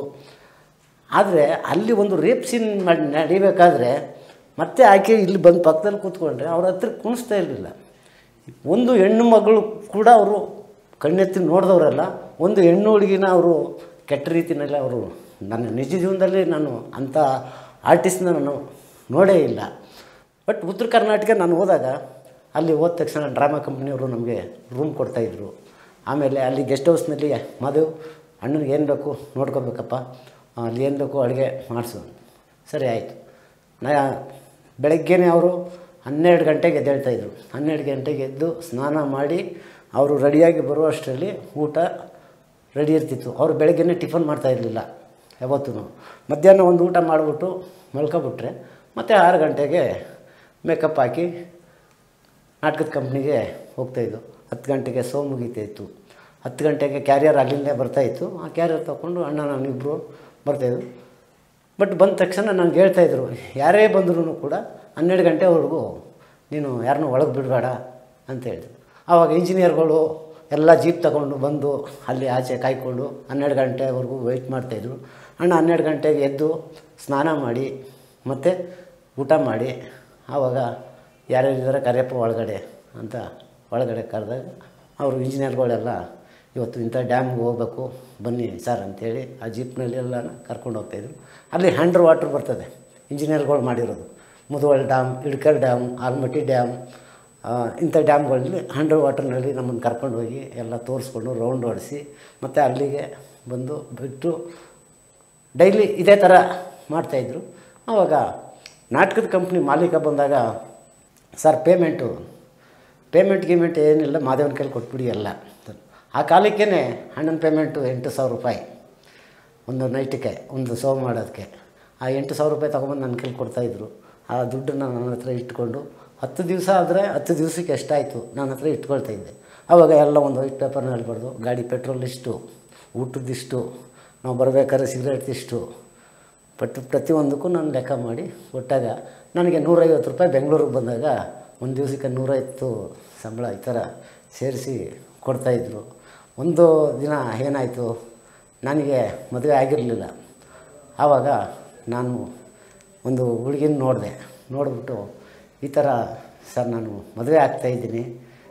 ಆದರೆ ಅಲ್ಲಿ ಒಂದು ರೇಪ್ ಸೀನ್ ಮಾಡಿ ನಡಿಬೇಕಾದ್ರೆ ಮತ್ತೆ ಆಕೆ ಇಲ್ಲಿ ಬಂದು ಪಕ್ಕದಲ್ಲಿ ಕೂತ್ಕೊಂಡ್ರೆ ಅವ್ರ ಹತ್ರ ಕುಣಿಸ್ತಾ ಇರಲಿಲ್ಲ ಒಂದು ಹೆಣ್ಣು ಮಗಳು ಕೂಡ ಅವರು ಕಣ್ಣೆತ್ತಿ ನೋಡಿದವರಲ್ಲ ಒಂದು ಹೆಣ್ಣು ಹುಡುಗಿನ ಅವರು ಕೆಟ್ಟ ರೀತಿಯಲ್ಲಿ ಅವರು ನನ್ನ ನಿಜ ಜೀವನದಲ್ಲಿ ನಾನು ಅಂಥ ಆರ್ಟಿಸ್ಟ್ನ ನಾನು ನೋಡೇ ಇಲ್ಲ ಬಟ್ ಉತ್ತರ ಕರ್ನಾಟಕ ನಾನು ಹೋದಾಗ ಅಲ್ಲಿ ಹೋದ ತಕ್ಷಣ ಡ್ರಾಮಾ ಕಂಪ್ನಿಯವರು ನಮಗೆ ರೂಮ್ ಕೊಡ್ತಾಯಿದ್ರು ಆಮೇಲೆ ಅಲ್ಲಿ ಗೆಸ್ಟ್ ಹೌಸ್ನಲ್ಲಿ ಮಾದೇವ್ ಅಣ್ಣನಿಗೆ ಏನು ಬೇಕು ನೋಡ್ಕೋಬೇಕಪ್ಪ ಅಲ್ಲಿ ಏನು ಬೇಕು ಅಡುಗೆ ಮಾಡಿಸು ಸರಿ ಆಯಿತು ನಾ ಬೆಳಗ್ಗೆನೇ ಅವರು ಹನ್ನೆರಡು ಗಂಟೆಗೆ ಎದ್ದೇಳ್ತಾಯಿದ್ರು ಹನ್ನೆರಡು ಗಂಟೆಗೆ ಎದ್ದು ಸ್ನಾನ ಮಾಡಿ ಅವರು ರೆಡಿಯಾಗಿ ಬರುವಷ್ಟರಲ್ಲಿ ಊಟ ರೆಡಿ ಇರ್ತಿತ್ತು ಅವರು ಬೆಳಗ್ಗೆನೇ ಟಿಫನ್ ಮಾಡ್ತಾಯಿರಲಿಲ್ಲ ಯಾವತ್ತೂ ಮಧ್ಯಾಹ್ನ ಒಂದು ಊಟ ಮಾಡಿಬಿಟ್ಟು ಮಲ್ಕೊಬಿಟ್ರೆ ಮತ್ತು ಆರು ಗಂಟೆಗೆ ಮೇಕಪ್ ಹಾಕಿ ನಾಟಕದ ಕಂಪ್ನಿಗೆ ಹೋಗ್ತಾಯಿದ್ದು ಹತ್ತು ಗಂಟೆಗೆ ಸೋ ಮುಗಿತಾಯಿತ್ತು ಹತ್ತು ಗಂಟೆಗೆ ಕ್ಯಾರಿಯರ್ ಅಲ್ಲಿಂದೇ ಬರ್ತಾಯಿತ್ತು ಆ ಕ್ಯಾರಿಯರ್ ತೊಗೊಂಡು ಅಣ್ಣ ನಾನಿಬ್ಬರು ಬರ್ತಾಯಿದ್ದು ಬಟ್ ಬಂದ ತಕ್ಷಣ ನನಗೆ ಹೇಳ್ತಾಯಿದ್ರು ಯಾರೇ ಬಂದರೂ ಕೂಡ ಹನ್ನೆರಡು ಗಂಟೆವರೆಗೂ ನೀನು ಯಾರನ್ನೂ ಒಳಗೆ ಬಿಡಬೇಡ ಅಂತ ಹೇಳಿದ್ರು ಆವಾಗ ಇಂಜಿನಿಯರ್ಗಳು ಎಲ್ಲ ಜೀಪ್ ತಗೊಂಡು ಬಂದು ಅಲ್ಲಿ ಆಚೆ ಕಾಯ್ಕೊಂಡು ಹನ್ನೆರಡು ಗಂಟೆವರೆಗೂ ವೆಯ್ಟ್ ಮಾಡ್ತಾಯಿದ್ರು ಅಣ್ಣ ಹನ್ನೆರಡು ಗಂಟೆಗೆ ಎದ್ದು ಸ್ನಾನ ಮಾಡಿ ಮತ್ತು ಊಟ ಮಾಡಿ ಆವಾಗ ಯಾರ್ಯಾರಿದ್ದಾರೆ ಕರೆಯಪ್ಪ ಒಳಗಡೆ ಅಂತ ಒಳಗಡೆ ಕರೆದಾಗ ಅವರು ಇಂಜಿನಿಯರ್ಗಳೆಲ್ಲ ಇವತ್ತು ಇಂಥ ಡ್ಯಾಮ್ಗೆ ಹೋಗ್ಬೇಕು ಬನ್ನಿ ಸರ್ ಅಂತೇಳಿ ಆ ಜೀಪ್ನಲ್ಲಿ ಎಲ್ಲ ಕರ್ಕೊಂಡು ಹೋಗ್ತಾಯಿದ್ರು ಅಲ್ಲಿ ಹ್ಯಾಂಡ್ರ್ ವಾಟ್ರ್ ಬರ್ತದೆ ಇಂಜಿನಿಯರ್ಗಳು ಮಾಡಿರೋದು Mudhol dam Hidkal dam Almatti dam ಆ, ಇಂಥ ಡ್ಯಾಮ್ಗಳಲ್ಲಿ ಹಂಡ್ರ್ ವಾಟರ್ನಲ್ಲಿ ನಮ್ಮನ್ನು ಕರ್ಕೊಂಡು ಹೋಗಿ ಎಲ್ಲ ತೋರಿಸ್ಕೊಂಡು ರೌಂಡ್ ಹೊಡಿಸಿ ಮತ್ತು ಅಲ್ಲಿಗೆ ಬಂದು ಬಿಟ್ಟು ಡೈಲಿ ಇದೇ ಥರ ಮಾಡ್ತಾಯಿದ್ರು ಆವಾಗ ನಾಟಕದ ಕಂಪ್ನಿ ಮಾಲೀಕ ಬಂದಾಗ ಸರ್ ಪೇಮೆಂಟು ಪೇಮೆಂಟ್ ಗಿಮೆಂಟ್ ಏನಿಲ್ಲ ಮಾದೇವನ ಕೈಲಿ ಕೊಟ್ಬಿಡಿ ಎಲ್ಲ ಆ ಕಾಲಕ್ಕೇ ಹಣ್ಣನ ಪೇಮೆಂಟು ಎಂಟು ಸಾವಿರ ರೂಪಾಯಿ ಒಂದು ನೈಟಿಗೆ ಒಂದು ಸೋ ಮಾಡೋದಕ್ಕೆ ಆ ಎಂಟು ಸಾವಿರ ರೂಪಾಯಿ ತೊಗೊಂಬಂದು ನನ್ನ ಕೈಲಿ ಕೊಡ್ತಾಯಿದ್ರು ಆ ದುಡ್ಡನ್ನು ನನ್ನ ಹತ್ರ ಇಟ್ಕೊಂಡು ಹತ್ತು ದಿವಸ ಆದರೆ ಹತ್ತು ದಿವಸಕ್ಕೆ ಎಷ್ಟಾಯಿತು ನನ್ನ ಹತ್ರ ಇಟ್ಕೊಳ್ತಾ ಇದ್ದೆ ಆವಾಗ ಎಲ್ಲ ಒಂದು ವೈಟ್ ಪೇಪರ್ನಲ್ಲಿ ಬರೆದು ಗಾಡಿ ಪೆಟ್ರೋಲ್ ಇಷ್ಟು ಊಟದಿಷ್ಟು ನಾವು ಬರಬೇಕಾದ್ರೆ ಸಿಗರೇಟ್ ಇಷ್ಟು ಬಟ್ ಪ್ರತಿಯೊಂದಕ್ಕೂ ನಾನು ಲೆಕ್ಕ ಮಾಡಿ ಕೊಟ್ಟಾಗ ನನಗೆ ನೂರೈವತ್ತು ರೂಪಾಯಿ ಬೆಂಗಳೂರಿಗೆ ಬಂದಾಗ ಒಂದು ದಿವಸಕ್ಕೆ ನೂರೈವತ್ತು ಸಂಬಳ ಈ ಥರ ಸೇರಿಸಿ ಕೊಡ್ತಾಯಿದ್ರು ಒಂದು ದಿನ ಏನಾಯಿತು ನನಗೆ ಮದುವೆ ಆಗಿರಲಿಲ್ಲ ಆವಾಗ ನಾನು ಒಂದು ಹುಡುಗಿನ ನೋಡಿದೆ ನೋಡಿಬಿಟ್ಟು ಈ ಥರ ಸರ್ ನಾನು ಮದುವೆ ಆಗ್ತಾಯಿದ್ದೀನಿ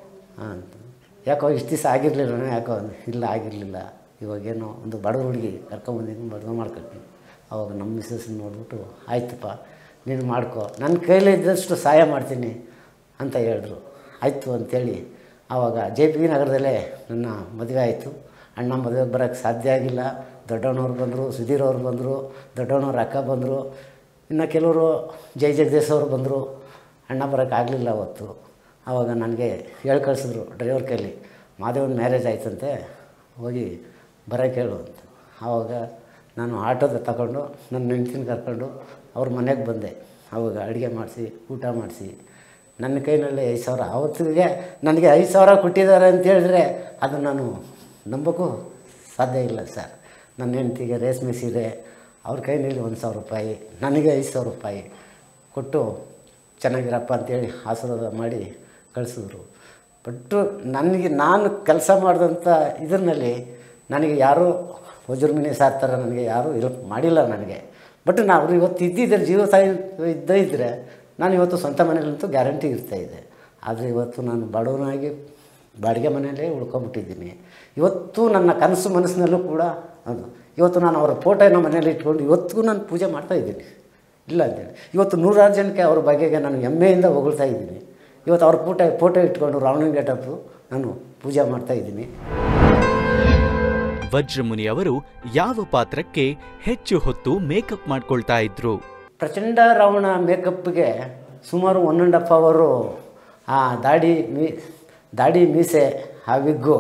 ಅಂತ ಯಾಕೋ ಇಷ್ಟು ದಿವಸ ಆಗಿರಲಿಲ್ಲ ಯಾಕೋ ಅಂದೆ. ಇಲ್ಲ ಆಗಿರಲಿಲ್ಲ ಇವಾಗೇನೋ ಒಂದು ಬಡವ ಹುಡುಗಿ ಕರ್ಕೊಂಬಂದಿದ್ದೀನಿ ಮದುವೆ ಮಾಡ್ಕೊಳ್ತೀನಿ ಅವಾಗ ನಮ್ಮ ಮಿಸ್ಸಸ್ ನೋಡ್ಬಿಟ್ಟು ಆಯ್ತಪ್ಪ ನೀನು ಮಾಡ್ಕೊ ನನ್ನ ಕೈಲೇ ಇದ್ದಷ್ಟು ಸಹಾಯ ಮಾಡ್ತೀನಿ ಅಂತ ಹೇಳಿದ್ರು ಆಯಿತು ಅಂತೇಳಿ ಆವಾಗ ಜೆ ಪಿ ನಗರದಲ್ಲೇ ನನ್ನ ಮದುವೆ ಆಯಿತು ಅಣ್ಣ ಮದುವೆಗೆ ಬರೋಕ್ಕೆ ಸಾಧ್ಯ ಆಗಿಲ್ಲ ದೊಡ್ಡವನವ್ರು ಬಂದರು ಸುಧೀರ್ ಅವ್ರು ಬಂದರು ದೊಡ್ಡವನವ್ರ ಅಕ್ಕ ಬಂದರು ಇನ್ನು ಕೆಲವರು ಜೈ ಜಗದೀಶ್ ಅವರು ಬಂದರು ಅಣ್ಣ ಬರೋಕ್ಕಾಗಲಿಲ್ಲ ಅವತ್ತು ಆವಾಗ ನನಗೆ ಹೇಳಿ ಕಳಿಸಿದ್ರು ಡ್ರೈವರ್ ಕೈಲಿ ಮಾದೇವನ ಮ್ಯಾರೇಜ್ ಆಯ್ತಂತೆ ಹೋಗಿ ಬರೋಕ್ಕೆ ಹೇಳು ಅಂತ ಆವಾಗ ನಾನು ಆಟೋದ ತಗೊಂಡು ನನ್ನ ಹೆಂಡ್ತಿನ ಕರ್ಕೊಂಡು ಅವ್ರ ಮನೆಗೆ ಬಂದೆ ಆವಾಗ ಅಡುಗೆ ಮಾಡಿಸಿ ಊಟ ಮಾಡಿಸಿ ನನ್ನ ಕೈನಲ್ಲಿ ಐದು ಸಾವಿರ ಆವತ್ತಿಗೆ ನನಗೆ ಐದು ಸಾವಿರ ಕೊಟ್ಟಿದ್ದಾರೆ ಅಂತ ಹೇಳಿದ್ರೆ ಅದು ನಾನು ನಂಬೋಕ್ಕೂ ಸಾಧ್ಯ ಇಲ್ಲ ಸರ್ ನನ್ನ ಹೆಂಡ್ತಿಗೆ ರೇಷ್ಮೆ ಸೀರೆ ಅವ್ರ ಕೈನಲ್ಲಿ ಒಂದು ಸಾವಿರ ರೂಪಾಯಿ ನನಗೆ ಐದು ಸಾವಿರ ರೂಪಾಯಿ ಕೊಟ್ಟು ಚೆನ್ನಾಗಿರಪ್ಪ ಅಂತೇಳಿ ಆಶೀರ್ವಾದ ಮಾಡಿ ಕಳಿಸಿದ್ರು ಬಟ್ಟು ನನಗೆ ನಾನು ಕೆಲಸ ಮಾಡಿದಂಥ ಇದರಲ್ಲಿ ನನಗೆ ಯಾರೂ ವಜ್ರಮಿನಿ ಸಾರ್ ಥರ ನನಗೆ ಯಾರೂ ಹೆಲ್ಪ್ ಮಾಡಿಲ್ಲ ನನಗೆ ಬಟ್ ನಾವು ಇವತ್ತು ಇದ್ದಿದ್ದರೆ ಜೀವ ಸಾಯಿ ಇದ್ದೇ ಇದ್ದರೆ ನಾನು ಇವತ್ತು ಸ್ವಂತ ಮನೇಲಂತೂ ಗ್ಯಾರಂಟಿ ಇರ್ತಾಯಿದ್ದೆ ಆದರೆ ಇವತ್ತು ನಾನು ಬಡವನಾಗಿ ಬಾಡಿಗೆ ಮನೆಯಲ್ಲೇ ಉಳ್ಕೊಂಬಿಟ್ಟಿದ್ದೀನಿ ಇವತ್ತು ನನ್ನ ಕನಸು ಮನಸ್ಸಿನಲ್ಲೂ ಕೂಡ ಅದು ಇವತ್ತು ನಾನು ಅವರ ಫೋಟೋನ ಮನೇಲಿ ಇಟ್ಕೊಂಡು ಇವತ್ತಿಗೂ ನಾನು ಪೂಜೆ ಮಾಡ್ತಾಯಿದ್ದೀನಿ ಇಲ್ಲ ಅಂತೇಳಿ ಇವತ್ತು ನೂರಾರು ಜನಕ್ಕೆ ಅವ್ರ ಬಗೆಗೆ ನಾನು ಹೆಮ್ಮೆಯಿಂದ ಹೊಗಳ್ತಾ ಇದ್ದೀನಿ ಇವತ್ತು ಅವ್ರ ಫೋಟೋ ಫೋಟೋ ಇಟ್ಕೊಂಡು ರಾವಣನ್ ಗೆಟಪ್ಪು ನಾನು ಪೂಜೆ ಮಾಡ್ತಾಯಿದ್ದೀನಿ ವಜ್ರಮುನಿ ಅವರು ಯಾವ ಪಾತ್ರಕ್ಕೆ ಹೆಚ್ಚು ಹೊತ್ತು ಮೇಕಪ್ ಮಾಡ್ಕೊಳ್ತಾ ಇದ್ರು ಪ್ರಚಂಡ ರಾವಣ ಮೇಕಪ್ಗೆ ಸುಮಾರು ಒನ್ ಆ್ಯಂಡ್ ಹಾಫ್ ಅವರು ಆ ದಾಡಿ ಮೀ ದಾಡಿ ಮೀಸೆ ಆ ವಿಗ್ಗು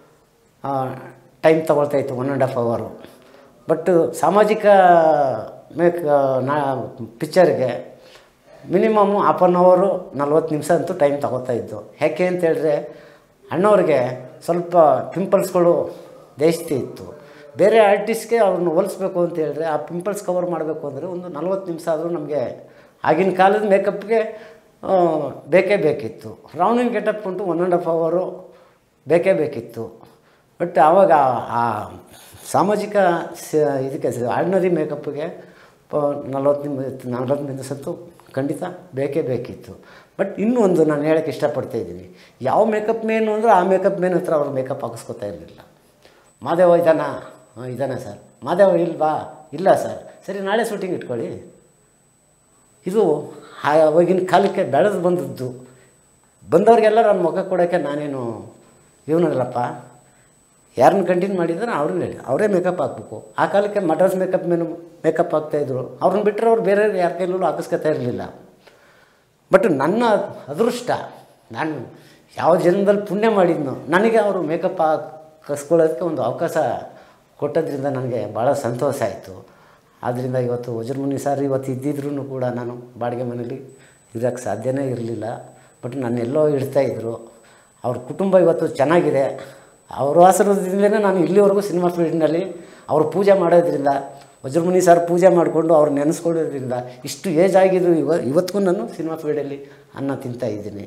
ಟೈಮ್ ತೊಗೊಳ್ತಾಯಿತ್ತು ಒನ್ ಆ್ಯಂಡ್ ಹಾಫ್ ಅವರು ಬಟ್ ಸಾಮಾಜಿಕ ಮೇಕ್ ನಾ ಪಿಕ್ಚರ್ಗೆ ಮಿನಿಮಮ್ ಹಾಫ್ ಆನ್ ಅವರು ನಲ್ವತ್ತು ನಿಮಿಷ ಅಂತೂ ಟೈಮ್ ತಗೋತಾ ಇದ್ದು ಯಾಕೆ ಅಂತ ಹೇಳಿದ್ರೆ ಅಣ್ಣವ್ರಿಗೆ ಸ್ವಲ್ಪ ಪಿಂಪಲ್ಸ್ಗಳು ಜಾಸ್ತಿ ಇತ್ತು ಬೇರೆ ಆರ್ಟಿಸ್ಟ್ಗೆ ಅವ್ರನ್ನ ಹೋಲಿಸ್ಬೇಕು ಅಂತ ಹೇಳಿದ್ರೆ ಆ ಪಿಂಪಲ್ಸ್ ಕವರ್ ಮಾಡಬೇಕು ಅಂದರೆ ಒಂದು ನಲ್ವತ್ತು ನಿಮಿಷ ಆದರೂ ನಮಗೆ ಆಗಿನ ಕಾಲದ ಮೇಕಪ್ಗೆ ಆ, ಬೇಕೇ ಬೇಕಿತ್ತು ರೌಂಡಿಂಗ್ ಗೆಟಪ್ ಉಂಟು ಒನ್ ಆ್ಯಂಡ್ ಹಾಫ್ ಅವರು ಬೇಕೇ ಬೇಕಿತ್ತು ಬಟ್ ಆವಾಗ ಆ ಸಾಮಾಜಿಕ ಸ- ಇದಕ್ಕೆ ಆರ್ಡಿನರಿ ಮೇಕಪ್ಗೆ ನಲ್ವತ್ತು ನಿಮಿಷ ನಲ್ವತ್ತು ನಿಮಿಷ ಅಂತೂ ಖಂಡಿತ ಬೇಕೇ ಬೇಕಿತ್ತು ಬಟ್ ಇನ್ನೂ ಒಂದು ನಾನು ಹೇಳೋಕ್ಕೆ ಇಷ್ಟಪಡ್ತಾ ಇದ್ದೀನಿ ಯಾವ ಮೇಕಪ್ ಮೇನು ಅಂದರೆ ಆ ಮೇಕಪ್ ಮೇನ್ ಹತ್ರ ಅವ್ರು ಮೇಕಪ್ ಹಾಕಿಸ್ಕೊತಾ ಇರಲಿಲ್ಲ ಮಾದೇವ ಇದ್ದಾನಾ ಹಾಂ ಇದ್ದಾನೆ ಸರ್ ಮಾದೇವ ಇಲ್ವಾ ಇಲ್ಲ ಸರ್ ಸರಿ ನಾಳೆ ಶೂಟಿಂಗ್ ಇಟ್ಕೊಳ್ಳಿ ಇದು ಆವಾಗಿನ ಕಾಲಕ್ಕೆ ಬೆಳೆದು ಬಂದದ್ದು ಬಂದವ್ರಿಗೆಲ್ಲ ನನ್ನ ಮುಖ ಕೊಡೋಕ್ಕೆ ನಾನೇನು ಇವನಲ್ಲಪ್ಪ ಯಾರನ್ನ ಕಂಟಿನ್ಯೂ ಮಾಡಿದ್ರೆ ಅವ್ರನ್ನ ಹೇಳಿ ಅವರೇ ಮೇಕಪ್ ಹಾಕ್ಬೇಕು ಆ ಕಾಲಕ್ಕೆ ಮಡ್ರಾಸ್ ಮೇಕಪ್ ಮೇನು ಮೇಕಪ್ ಹಾಕ್ತಾಯಿದ್ರು ಅವ್ರನ್ನ ಬಿಟ್ಟರೆ ಅವ್ರು ಬೇರೆ ಯಾರ ಕೈಲೂ ಹಾಕಿಸ್ಕೊತಾ ಇರಲಿಲ್ಲ ಬಟ್ ನನ್ನ ಅದೃಷ್ಟ ನಾನು ಯಾವ ಜನ್ಮದಲ್ಲಿ ಪುಣ್ಯ ಮಾಡಿದ್ನೋ ನನಗೆ ಅವರು ಮೇಕಪ್ ಕಸ್ಕೊಳ್ಳೋದಕ್ಕೆ ಒಂದು ಅವಕಾಶ ಕೊಟ್ಟದ್ರಿಂದ ನನಗೆ ಭಾಳ ಸಂತೋಷ ಆಯಿತು ಆದ್ದರಿಂದ ಇವತ್ತು ವಜ್ರಮುನಿ ಸರ್ ಇವತ್ತು ಇದ್ದಿದ್ರೂ ಕೂಡ ನಾನು ಬಾಡಿಗೆ ಮನೇಲಿ ಇರೋಕ್ಕೆ ಸಾಧ್ಯನೇ ಇರಲಿಲ್ಲ ಬಟ್ ನನ್ನೆಲ್ಲೋ ಇಡ್ತಾಯಿದ್ರು ಅವ್ರ ಕುಟುಂಬ ಇವತ್ತು ಚೆನ್ನಾಗಿದೆ ಅವ್ರ ಆಶೀರ್ವಾದದಿಂದಲೇ ನಾನು ಇಲ್ಲಿವರೆಗೂ ಸಿನಿಮಾ ಫೀಲ್ಡ್ನಲ್ಲಿ ಅವ್ರು ಪೂಜೆ ಮಾಡೋದ್ರಿಂದ ವಜ್ರಮುನಿ ಸರ್ ಪೂಜೆ ಮಾಡಿಕೊಂಡು ಅವ್ರು ನೆನೆಸ್ಕೊಳ್ಳೋದ್ರಿಂದ ಇಷ್ಟು ಏಜ್ ಆಗಿದ್ದು ಇವ ಇವತ್ತಿಗೂ ನಾನು ಸಿನಿಮಾ ಫೀಲ್ಡಲ್ಲಿ ಅನ್ನ ತಿಂತಾ ಇದ್ದೀನಿ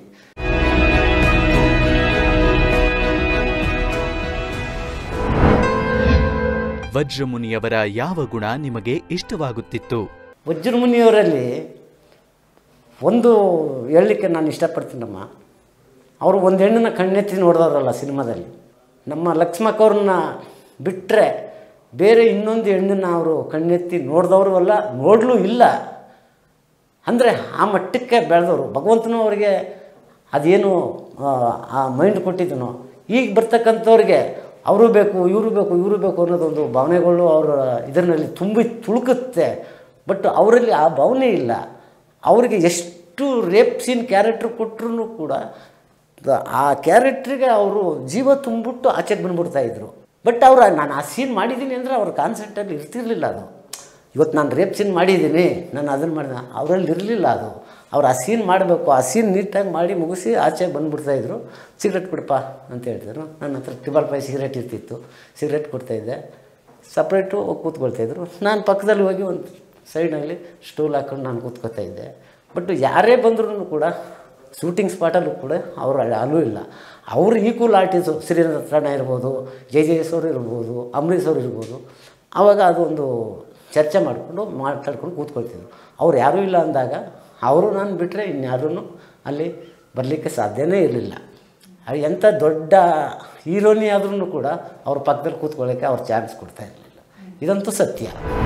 ವಜ್ರಮುನಿಯವರ ಯಾವ ಗುಣ ನಿಮಗೆ ಇಷ್ಟವಾಗುತ್ತಿತ್ತು ವಜ್ರಮುನಿಯವರಲ್ಲಿ ಒಂದು ಹೇಳಲಿಕ್ಕೆ ನಾನು ಇಷ್ಟಪಡ್ತೀನಮ್ಮ ಅವರು ಒಂದು ಹೆಣ್ಣನ್ನ ಕಣ್ಣೆತ್ತಿ ನೋಡಿದವರಲ್ಲ ಸಿನಿಮಾದಲ್ಲಿ ನಮ್ಮ ಲಕ್ಷ್ಮಕ್ಕವ್ರನ್ನ ಬಿಟ್ಟರೆ ಬೇರೆ ಇನ್ನೊಂದು ಹೆಣ್ಣನ್ನು ಅವರು ಕಣ್ಣೆತ್ತಿ ನೋಡಿದವರು ಅಲ್ಲ ನೋಡಲೂ ಇಲ್ಲ ಅಂದರೆ ಆ ಮಟ್ಟಕ್ಕೆ ಬೆಳೆದವರು ಭಗವಂತನು ಅವರಿಗೆ ಅದೇನು ಆ, ಆ ಮೈಂಡ್ ಕೊಟ್ಟಿದ್ದನೋ ಈಗ ಬರ್ತಕ್ಕಂಥವ್ರಿಗೆ ಅವರು ಬೇಕು ಇವರು ಬೇಕು ಇವರು ಬೇಕು ಅನ್ನೋದೊಂದು ಭಾವನೆಗಳು ಅವರ ಇದರಲ್ಲಿ ತುಂಬಿ ತುಳುಕುತ್ತೆ ಬಟ್ ಅವರಲ್ಲಿ ಆ ಭಾವನೆ ಇಲ್ಲ ಅವರಿಗೆ ಎಷ್ಟು ರೇಪ್ ಸೀನ್ ಕ್ಯಾರೆಕ್ಟ್ರ್ ಕೊಟ್ಟರು ಕೂಡ ದ- ಆ ಕ್ಯಾರೆಕ್ಟ್ರಿಗೆ ಅವರು ಜೀವ ತುಂಬಿಟ್ಟು ಆಚೆಗೆ ಬಂದ್ಬಿಡ್ತಾಯಿದ್ರು ಬಟ್ ಅವ್ರು ನಾನು ಆ ಸೀನ್ ಮಾಡಿದ್ದೀನಿ ಅಂದರೆ ಅವ್ರ ಕಾನ್ಸೆಪ್ಟಲ್ಲಿ ಇರ್ತಿರ್ಲಿಲ್ಲ ಅದು ಇವತ್ತು ನಾನು ರೇಪ್ ಸೀನ್ ಮಾಡಿದ್ದೀನಿ ನಾನು ಅದನ್ನು ಮಾಡಿದ ಅವರಲ್ಲಿ ಇರಲಿಲ್ಲ ಅದು ಅವ್ರು ಆ ಸೀನ್ ಮಾಡಬೇಕು ಆ ಸೀನ್ ನೀಟಾಗಿ ಮಾಡಿ ಮುಗಿಸಿ ಆಚೆಗೆ ಬಂದುಬಿಡ್ತಾಯಿದ್ರು ಸಿಗರೆಟ್ ಕೊಡಪ್ಪ ಅಂತ ಹೇಳ್ತಿದ್ರು ನನ್ನ ಹತ್ರ ಟ್ರಿಬಲ್ ಫೈ ಸಿಗರೇಟ್ ಇರ್ತಿತ್ತು ಸಿಗರೇಟ್ ಕೊಡ್ತಾಯಿದ್ದೆ ಸಪ್ರೇಟು ಕೂತ್ಕೊಳ್ತಾಯಿದ್ರು ನಾನು ಪಕ್ಕದಲ್ಲಿ ಹೋಗಿ ಒಂದು ಸೈಡ್ನಲ್ಲಿ ಸ್ಟೂಲ್ ಹಾಕ್ಕೊಂಡು ನಾನು ಕೂತ್ಕೊತಾ ಇದ್ದೆ ಬಟ್ ಯಾರೇ ಬಂದ್ರೂ ಕೂಡ ಶೂಟಿಂಗ್ ಸ್ಪಾಟಲ್ಲೂ ಕೂಡ ಅವರು ಅಲ್ಲೂ ಇಲ್ಲ ಅವರು ಈಕ್ವಲ್ ಆರ್ಟಿಸ್ಟು ಶ್ರೀರತ್ನ ಇರ್ಬೋದು ಜೆ ಜೆ ಎಸ್ ಅವರು ಇರ್ಬೋದು ಅಂಬರೀಷ್ ಅವರು ಇರ್ಬೋದು ಆವಾಗ ಅದೊಂದು ಚರ್ಚೆ ಮಾಡಿಕೊಂಡು ಮಾತಾಡ್ಕೊಂಡು ಕೂತ್ಕೊಳ್ತಿದ್ರು ಅವ್ರು ಯಾರೂ ಇಲ್ಲ ಅಂದಾಗ ಅವರು ನಾನು ಬಿಟ್ಟರೆ ಇನ್ಯಾರೂ ಅಲ್ಲಿ ಬರಲಿಕ್ಕೆ ಸಾಧ್ಯನೇ ಇರಲಿಲ್ಲ ಅದು ಎಂಥ ದೊಡ್ಡ ಹೀರೋನಿ ಆದ್ರೂ ಕೂಡ ಅವ್ರ ಪಕ್ಕದಲ್ಲಿ ಕೂತ್ಕೊಳ್ಳೋಕ್ಕೆ ಅವ್ರು ಚಾನ್ಸ್ ಕೊಡ್ತಾ ಇರಲಿಲ್ಲ ಇದಂತೂ ಸತ್ಯ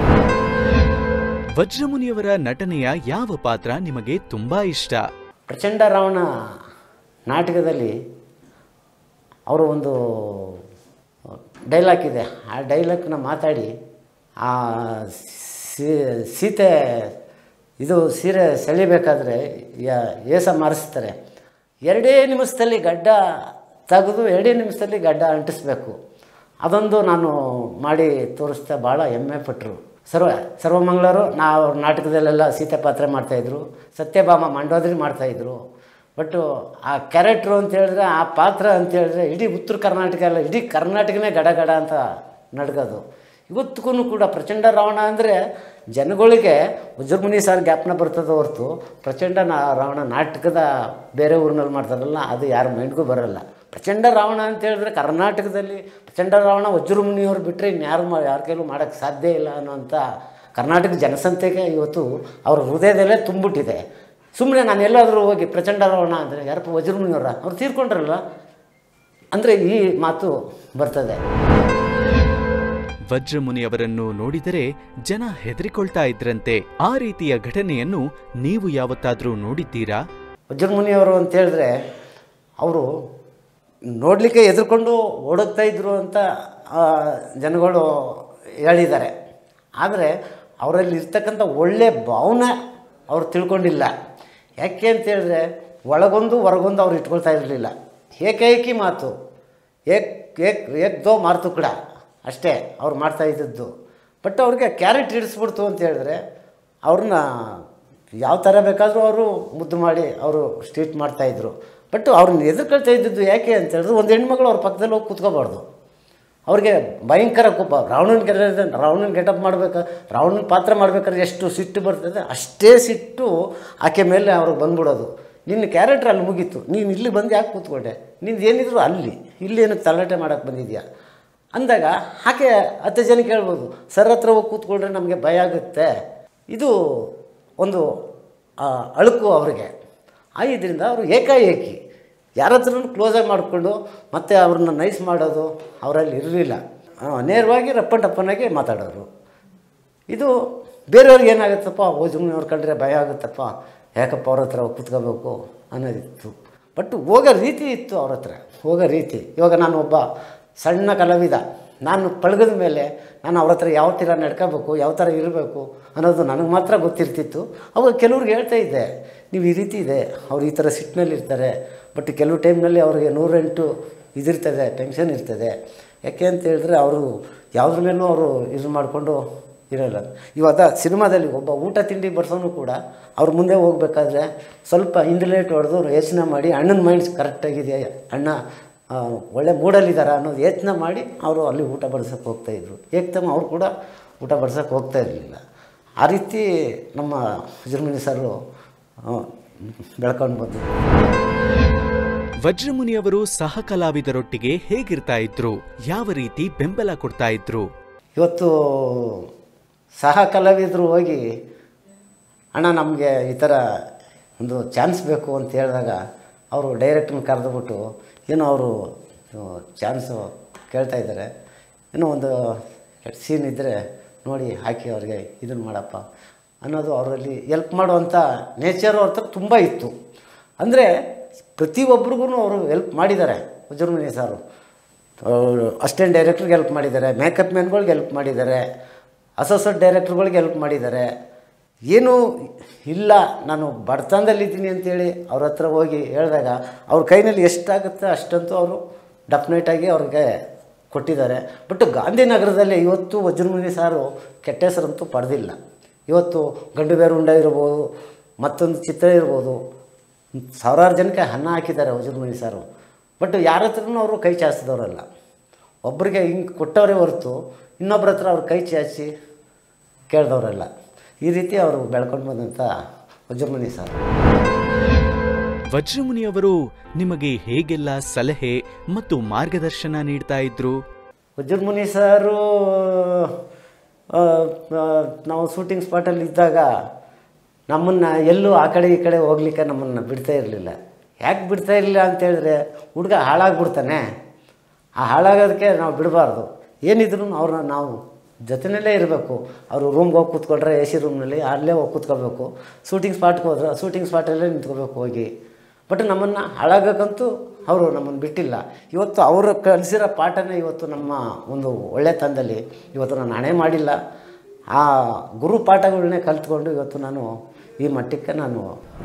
ವಜ್ರಮುನಿಯವರ ನಟನೆಯ ಯಾವ ಪಾತ್ರ ನಿಮಗೆ ತುಂಬಾ ಇಷ್ಟ ಪ್ರಚಂಡ ರಾವಣ ನಾಟಕದಲ್ಲಿ ಅವರು ಒಂದು ಡೈಲಾಗ್ ಇದೆ ಆ ಡೈಲಾಗ್ನ ಮಾತಾಡಿ ಆ ಸೀ- ಸೀತೆ ಇದು ಸೀರೆ ಸೆಳಿಬೇಕಾದ್ರೆ ಯ- ಏಸ ಮಾರಿಸ್ತಾರೆ ಎರಡೇ ನಿಮಿಷದಲ್ಲಿ ಗಡ್ಡ ತೆಗೆದು ಎರಡೇ ನಿಮಿಷದಲ್ಲಿ ಗಡ್ಡ ಅಂಟಿಸ್ಬೇಕು ಅದೊಂದು ನಾನು ಮಾಡಿ ತೋರಿಸ್ತಾ ಭಾಳ ಹೆಮ್ಮೆ ಪಟ್ಟರು ಸರ್ವ ಸರ್ವಮಂಗಳರು ನಾವು ನಾಟಕದಲ್ಲೆಲ್ಲ ಸೀತೆ ಪಾತ್ರ ಮಾಡ್ತಾಯಿದ್ರು ಸತ್ಯಭಾಮ ಮಂಡೋದ್ರಿ ಮಾಡ್ತಾಯಿದ್ರು ಬಟ್ಟು ಆ ಕ್ಯಾರೆಕ್ಟ್ರು ಅಂತ ಹೇಳಿದ್ರೆ ಆ ಪಾತ್ರ ಅಂತ ಹೇಳಿದ್ರೆ ಇಡೀ ಉತ್ತರ ಕರ್ನಾಟಕ ಎಲ್ಲ ಇಡೀ ಕರ್ನಾಟಕನೇ ಗಡ ಗಡ ಅಂತ ನಡ್ಗೋದು ಇವತ್ತಿಗೂ ಕೂಡ ಪ್ರಚಂಡ ರಾವಣ ಅಂದರೆ ಜನಗಳಿಗೆ ವಜ್ರಮುನಿ ಸರ್ ಜ್ಞಾಪನ ಬರ್ತದೆ ಹೊರತು ಪ್ರಚಂಡ ನಾ ರಾವಣ ನಾಟಕದ ಬೇರೆ ಊರಿನಲ್ಲಿ ಮಾಡ್ತಾರಲ್ಲ ಅದು ಯಾರ ಮೈಂಡ್ಗೂ ಬರೋಲ್ಲ ಪ್ರಚಂಡ ರಾವಣ ಅಂತ ಹೇಳಿದ್ರೆ ಕರ್ನಾಟಕದಲ್ಲಿ ಪ್ರಚಂಡ ರಾವಣ ವಜ್ರಮುನಿಯವ್ರು ಬಿಟ್ಟರೆ ಇನ್ಯಾರು ಮಾ ಯಾರ ಕೈಲೂ ಮಾಡೋಕ್ಕೆ ಸಾಧ್ಯ ಇಲ್ಲ ಅನ್ನೋಂಥ ಕರ್ನಾಟಕ ಜನಸಂಖ್ಯೆಗೆ ಇವತ್ತು ಅವ್ರ ಹೃದಯದಲ್ಲೇ ತುಂಬಿಟ್ಟಿದೆ ಸುಮ್ಮನೆ ನಾನು ಎಲ್ಲಾದರೂ ಹೋಗಿ ಪ್ರಚಂಡ ರಾವಣ ಅಂದರೆ ಯಾರಪ್ಪ ವಜ್ರಮುನಿಯವರ ಅವ್ರು ತೀರ್ಕೊಂಡ್ರಲ್ಲ ಅಂದರೆ ಈ ಮಾತು ಬರ್ತದೆ ವಜ್ರಮುನಿಯವರನ್ನು ನೋಡಿದರೆ ಜನ ಹೆದರಿಕೊಳ್ತಾ ಇದ್ರಂತೆ ಆ ರೀತಿಯ ಘಟನೆಯನ್ನು ನೀವು ಯಾವತ್ತಾದ್ರೂ ನೋಡಿದ್ದೀರಾ ವಜ್ರಮುನಿಯವರು ಅಂತ ಹೇಳಿದ್ರೆ ಅವರು ನೋಡಲಿಕ್ಕೆ ಎದುರ್ಕೊಂಡು ಓಡೋಗ್ತಾ ಇದ್ರು ಅಂತ ಆ, ಜನಗಳು ಹೇಳಿದ್ದಾರೆ ಆದರೆ ಅವರಲ್ಲಿ ಇರ್ತಕ್ಕಂಥ ಒಳ್ಳೆಯ ಭಾವನೆ ಅವ್ರು ತಿಳ್ಕೊಂಡಿಲ್ಲ ಯಾಕೆ ಅಂತ ಹೇಳಿದ್ರೆ ಒಳಗೊಂದು ಹೊರಗೊಂದು ಅವ್ರು ಇಟ್ಕೊಳ್ತಾ ಇರಲಿಲ್ಲ ಏಕೈಕಿ ಮಾತು ಏಕ್ ಏಕ್ ಏಕ್ ದೋ ಮಾರ್ತು ಕೂಡ ಅಷ್ಟೇ ಅವ್ರು ಮಾಡ್ತಾ ಇದ್ದದ್ದು ಬಟ್ ಅವ್ರಿಗೆ ಕ್ಯಾರೆಟ್ ಹಿಡಿಸ್ಬಿಡ್ತು ಅಂತ ಹೇಳಿದ್ರೆ ಅವ್ರನ್ನ ಯಾವ ಥರ ಬೇಕಾದರೂ ಅವರು ಮುದ್ದು ಮಾಡಿ ಅವರು ಸ್ಟ್ರೀಟ್ ಮಾಡ್ತಾಯಿದ್ರು ಬಟ್ ಅವ್ರನ್ನ ಎದುರ್ಕೊಳ್ತಾ ಇದ್ದದ್ದು ಯಾಕೆ ಅಂತ ಹೇಳಿದ್ರೆ ಒಂದು ಹೆಣ್ಮಗಳು ಅವ್ರ ಪಕ್ಕದಲ್ಲಿ ಹೋಗಿ ಕೂತ್ಕೋಬಾರ್ದು ಅವ್ರಿಗೆ ಭಯಂಕರ ಕೋಪ ರಾವಣನ ಗೆರ ರಾವಣನ ಗೆಟಪ್ ಮಾಡ್ಬೇಕು ರಾವಣನ ಪಾತ್ರ ಮಾಡ್ಬೇಕಾದ್ರೆ ಎಷ್ಟು ಸಿಟ್ಟು ಬರ್ತದೆ ಅಷ್ಟೇ ಸಿಟ್ಟು ಆಕೆ ಮೇಲೆ ಅವ್ರಿಗೆ ಬಂದ್ಬಿಡೋದು ನಿನ್ನ ಕ್ಯಾರೆಕ್ಟರ್ ಅಲ್ಲಿ ಮುಗೀತು ನೀನು ಇಲ್ಲಿ ಬಂದು ಯಾಕೆ ಕೂತ್ಕೊಂಡೆ ನಿಂದು ಏನಿದ್ರು ಅಲ್ಲಿ ಇಲ್ಲಿ ಏನಕ್ಕೆ ತಲಾಟೆ ಮಾಡೋಕ್ಕೆ ಬಂದಿದ್ಯಾ ಅಂದಾಗ ಆಕೆ ಹತ್ತು ಜನ ಕೇಳ್ಬೋದು ಸರ್ ಹತ್ರ ಹೋಗಿ ಕೂತ್ಕೊಂಡ್ರೆ ನಮಗೆ ಭಯ ಆಗುತ್ತೆ ಇದು ಒಂದು ಆ, ಅಳುಕು ಅವರಿಗೆ ಆ ಇದರಿಂದ ಅವರು ಏಕಾಏಕಿ ಯಾರ ಹತ್ರನೂ ಕ್ಲೋಸಾಗಿ ಮಾಡಿಕೊಂಡು ಮತ್ತೆ ಅವ್ರನ್ನ ನೈಸ್ ಮಾಡೋದು ಅವರಲ್ಲಿ ಇರಲಿಲ್ಲ ನೇರವಾಗಿ ರಪ್ಪನ್ ಟಪ್ಪನಾಗಿ ಮಾತಾಡೋರು ಇದು ಬೇರೆಯವ್ರಿಗೆ ಏನಾಗುತ್ತಪ್ಪ ಓ ಸುಮ್ಮನೆ ನೋಡ್ಕೊಂಡ್ರೆ ಭಯ ಆಗುತ್ತಪ್ಪ ಯಾಕಪ್ಪ ಅವ್ರ ಹತ್ರ ಹೋಗಿ ಕೂತ್ಕೋಬೇಕು ಅನ್ನೋದಿತ್ತು ಬಟ್ ಹೋಗೋ ರೀತಿ ಇತ್ತು ಅವ್ರ ಹತ್ರ ಹೋಗೋ ರೀತಿ ಇವಾಗ ನಾನು ಒಬ್ಬ ಸಣ್ಣ ಕಲಾವಿದ ನಾನು ಪಳಗದ ಮೇಲೆ ನಾನು ಅವ್ರ ಹತ್ರ ಯಾವ ಥರ ನಡ್ಕೋಬೇಕು ಯಾವ ಥರ ಇರಬೇಕು ಅನ್ನೋದು ನನಗೆ ಮಾತ್ರ ಗೊತ್ತಿರ್ತಿತ್ತು ಅವಾಗ ಕೆಲವ್ರಿಗೆ ಹೇಳ್ತಾ ಇದ್ದೆ ನೀವು ಈ ರೀತಿ ಇದೆ ಅವ್ರು ಈ ಥರ ಸಿಟ್ಟಿನಲ್ಲಿ ಇರ್ತಾರೆ ಬಟ್ ಕೆಲವು ಟೈಮ್ನಲ್ಲಿ ಅವ್ರಿಗೆ ನೂರೆಂಟು ಇದಿರ್ತದೆ ಟೆನ್ಷನ್ ಇರ್ತದೆ ಯಾಕೆ ಅಂತ ಹೇಳಿದ್ರೆ ಅವರು ಯಾವುದ್ರ ಮೇಲೂ ಅವರು ಇದು ಮಾಡಿಕೊಂಡು ಇರೋಲ್ಲ ಇವಾಗ ಸಿನಿಮಾದಲ್ಲಿ ಒಬ್ಬ ಊಟ ತಿಂಡಿ ಬಡಿಸೋನು ಕೂಡ ಅವ್ರ ಮುಂದೆ ಹೋಗ್ಬೇಕಾದ್ರೆ ಸ್ವಲ್ಪ ಹಿಂದಲೇಟ್ ಹೊಡೆದು ಯೋಚನೆ ಮಾಡಿ ಅಣ್ಣನ ಮೈಂಡ್ಸ್ ಕರೆಕ್ಟಾಗಿದೆ ಅಣ್ಣ ಆ, ಒಳ್ಳೆ ಮೂಡಲ್ಲಿದ್ದಾರೆ ಅನ್ನೋದು ಯೋಚನೆ ಮಾಡಿ ಅವರು ಅಲ್ಲಿ ಊಟ ಬಡಿಸೋಕೆ ಹೋಗ್ತಾಯಿದ್ರು ಏಕ್ತಮ್ಮ ಅವ್ರು ಕೂಡ ಊಟ ಬಡಿಸೋಕೆ ಹೋಗ್ತಾ ಇರಲಿಲ್ಲ ಆ ರೀತಿ ನಮ್ಮ ಜರ್ಮನಿ ಸರು ಬೆಳ್ಕೊಂಡು ಬಂದರು ವಜ್ರಮುನಿಯವರು ಸಹ ಕಲಾವಿದರೊಟ್ಟಿಗೆ ಹೇಗಿರ್ತಾ ಇದ್ರು ಯಾವ ರೀತಿ ಬೆಂಬಲ ಕೊಡ್ತಾ ಇದ್ರು ಇವತ್ತು ಸಹ ಕಲಾವಿದರು ಹೋಗಿ ಅಣ್ಣ ನಮಗೆ ಈ ಥರ ಒಂದು ಚಾನ್ಸ್ ಬೇಕು ಅಂತ ಹೇಳಿದಾಗ ಅವರು ಡೈರೆಕ್ಟ್ರನ್ನ ಕರೆದುಬಿಟ್ಟು ಏನೋ ಅವರು ಚಾನ್ಸು ಕೇಳ್ತಾ ಇದ್ದಾರೆ ಏನೋ ಒಂದು ಸೀನ್ ಇದ್ದರೆ ನೋಡಿ ಹಾಕಿ ಅವ್ರಿಗೆ ಇದನ್ನು ಮಾಡಪ್ಪ ಅನ್ನೋದು ಅವರಲ್ಲಿ ಎಲ್ಪ್ ಮಾಡುವಂಥ ನೇಚರು ಅವ್ರ ಹತ್ರ ತುಂಬ ಇತ್ತು ಅಂದರೆ ಪ್ರತಿಯೊಬ್ಬರಿಗೂ ಅವರು ಹೆಲ್ಪ್ ಮಾಡಿದ್ದಾರೆ ವಜ್ರಮುನಿ ಸಾರು ಅಸಿಸ್ಟೆಂಟ್ ಡೈರೆಕ್ಟ್ರಿಗೆ ಹೆಲ್ಪ್ ಮಾಡಿದ್ದಾರೆ ಮೇಕಪ್ ಮ್ಯಾನ್ಗಳಿಗೆ ಹೆಲ್ಪ್ ಮಾಡಿದ್ದಾರೆ ಅಸೋಸಿಯೇಟ್ ಡೈರೆಕ್ಟ್ರುಗಳಿಗೆ ಹೆಲ್ಪ್ ಮಾಡಿದ್ದಾರೆ ಏನೂ ಇಲ್ಲ ನಾನು ಬಡತನದಲ್ಲಿದ್ದೀನಿ ಅಂತೇಳಿ ಅವ್ರ ಹತ್ರ ಹೋಗಿ ಹೇಳಿದಾಗ ಅವ್ರ ಕೈನಲ್ಲಿ ಎಷ್ಟಾಗುತ್ತೆ ಅಷ್ಟಂತೂ ಅವರು ಡೆಫಿನೆಟಾಗಿ ಅವ್ರಿಗೆ ಕೊಟ್ಟಿದ್ದಾರೆ ಬಟ್ ಗಾಂಧಿನಗರದಲ್ಲಿ ಇವತ್ತು ವಜ್ರಮುನಿ ಸಾರು ಕೆಟ್ಟ ಹೆಸರಂತೂ ಪಡೆದಿಲ್ಲ ಇವತ್ತು ಗಂಡು ಬೇರು ಉಂಡ ಇರ್ಬೋದು ಮತ್ತೊಂದು ಚಿತ್ರ ಇರ್ಬೋದು ಸಾವಿರಾರು ಜನಕ್ಕೆ ಅನ್ನ ಹಾಕಿದ್ದಾರೆ ವಜ್ರಮುನಿ ಸಾರು ಬಟ್ ಯಾರ ಹತ್ರನೂ ಅವರು ಕೈ ಚಾಚಿದವರಲ್ಲ ಒಬ್ಬರಿಗೆ ಹಿಂಗೆ ಕೊಟ್ಟವರೇ ಹೊರತು ಇನ್ನೊಬ್ಬರ ಹತ್ರ ಅವ್ರು ಕೈ ಚಾಚಿ ಕೇಳಿದವರಲ್ಲ ಈ ರೀತಿ ಅವರು ಬೆಳ್ಕೊಂಡು ಬಂದಂಥ ವಜ್ರಮುನಿ ಸಾರು ವಜ್ರಮುನಿಯವರು ನಿಮಗೆ ಹೇಗೆಲ್ಲ ಸಲಹೆ ಮತ್ತು ಮಾರ್ಗದರ್ಶನ ನೀಡ್ತಾ ಇದ್ರು ವಜ್ರಮುನಿ ಸಾರು ಆ, ಆ, ನಾವು ಶೂಟಿಂಗ್ ಸ್ಪಾಟಲ್ಲಿ ಇದ್ದಾಗ ನಮ್ಮನ್ನು ಎಲ್ಲೂ ಆ ಕಡೆ ಈ ಕಡೆ ಹೋಗ್ಲಿಕ್ಕೆ ನಮ್ಮನ್ನು ಬಿಡ್ತಾ ಇರಲಿಲ್ಲ ಯಾಕೆ ಬಿಡ್ತಾ ಇರಲಿಲ್ಲ ಅಂತ ಹೇಳಿದ್ರೆ ಹುಡುಗ ಹಾಳಾಗ್ಬಿಡ್ತಾನೆ ಆ ಹಾಳಾಗೋದಕ್ಕೆ ನಾವು ಬಿಡಬಾರ್ದು ಏನಿದ್ರು ಅವ್ರನ್ನ ನಾವು ಜೊತೆಯಲ್ಲೇ ಇರಬೇಕು ಅವರು ರೂಮ್ಗೆ ಹೋಗಿ ಕೂತ್ಕೊಂಡ್ರೆ ಎ ಸಿ ರೂಮ್ನಲ್ಲಿ ಅಲ್ಲೇ ಹೋಗಿ ಕೂತ್ಕೋಬೇಕು ಶೂಟಿಂಗ್ ಸ್ಪಾಟ್ಗೆ ಹೋದ್ರೆ ಶೂಟಿಂಗ್ ಸ್ಪಾಟಲ್ಲೇ ನಿಂತ್ಕೋಬೇಕು ಹೋಗಿ ಬಟ್ ನಮ್ಮನ್ನು ಹಾಳಾಗೋಕ್ಕಂತೂ ಅವರು ನಮ್ಮನ್ನು ಬಿಟ್ಟಿಲ್ಲ ಇವತ್ತು ಅವರು ಕಲಿಸಿರೋ ಪಾಠನೇ ಇವತ್ತು ನಮ್ಮ ಒಂದು ಒಳ್ಳೆತನದಲ್ಲಿ ಇವತ್ತು ನಾನು ಹಣೆ ಮಾಡಿಲ್ಲ ಆ ಗುರು ಪಾಠಗಳನ್ನೇ ಕಲ್ತ್ಕೊಂಡು ಇವತ್ತು ನಾನು ಈ ಮಟ್ಟಕ್ಕೆ ನಾನು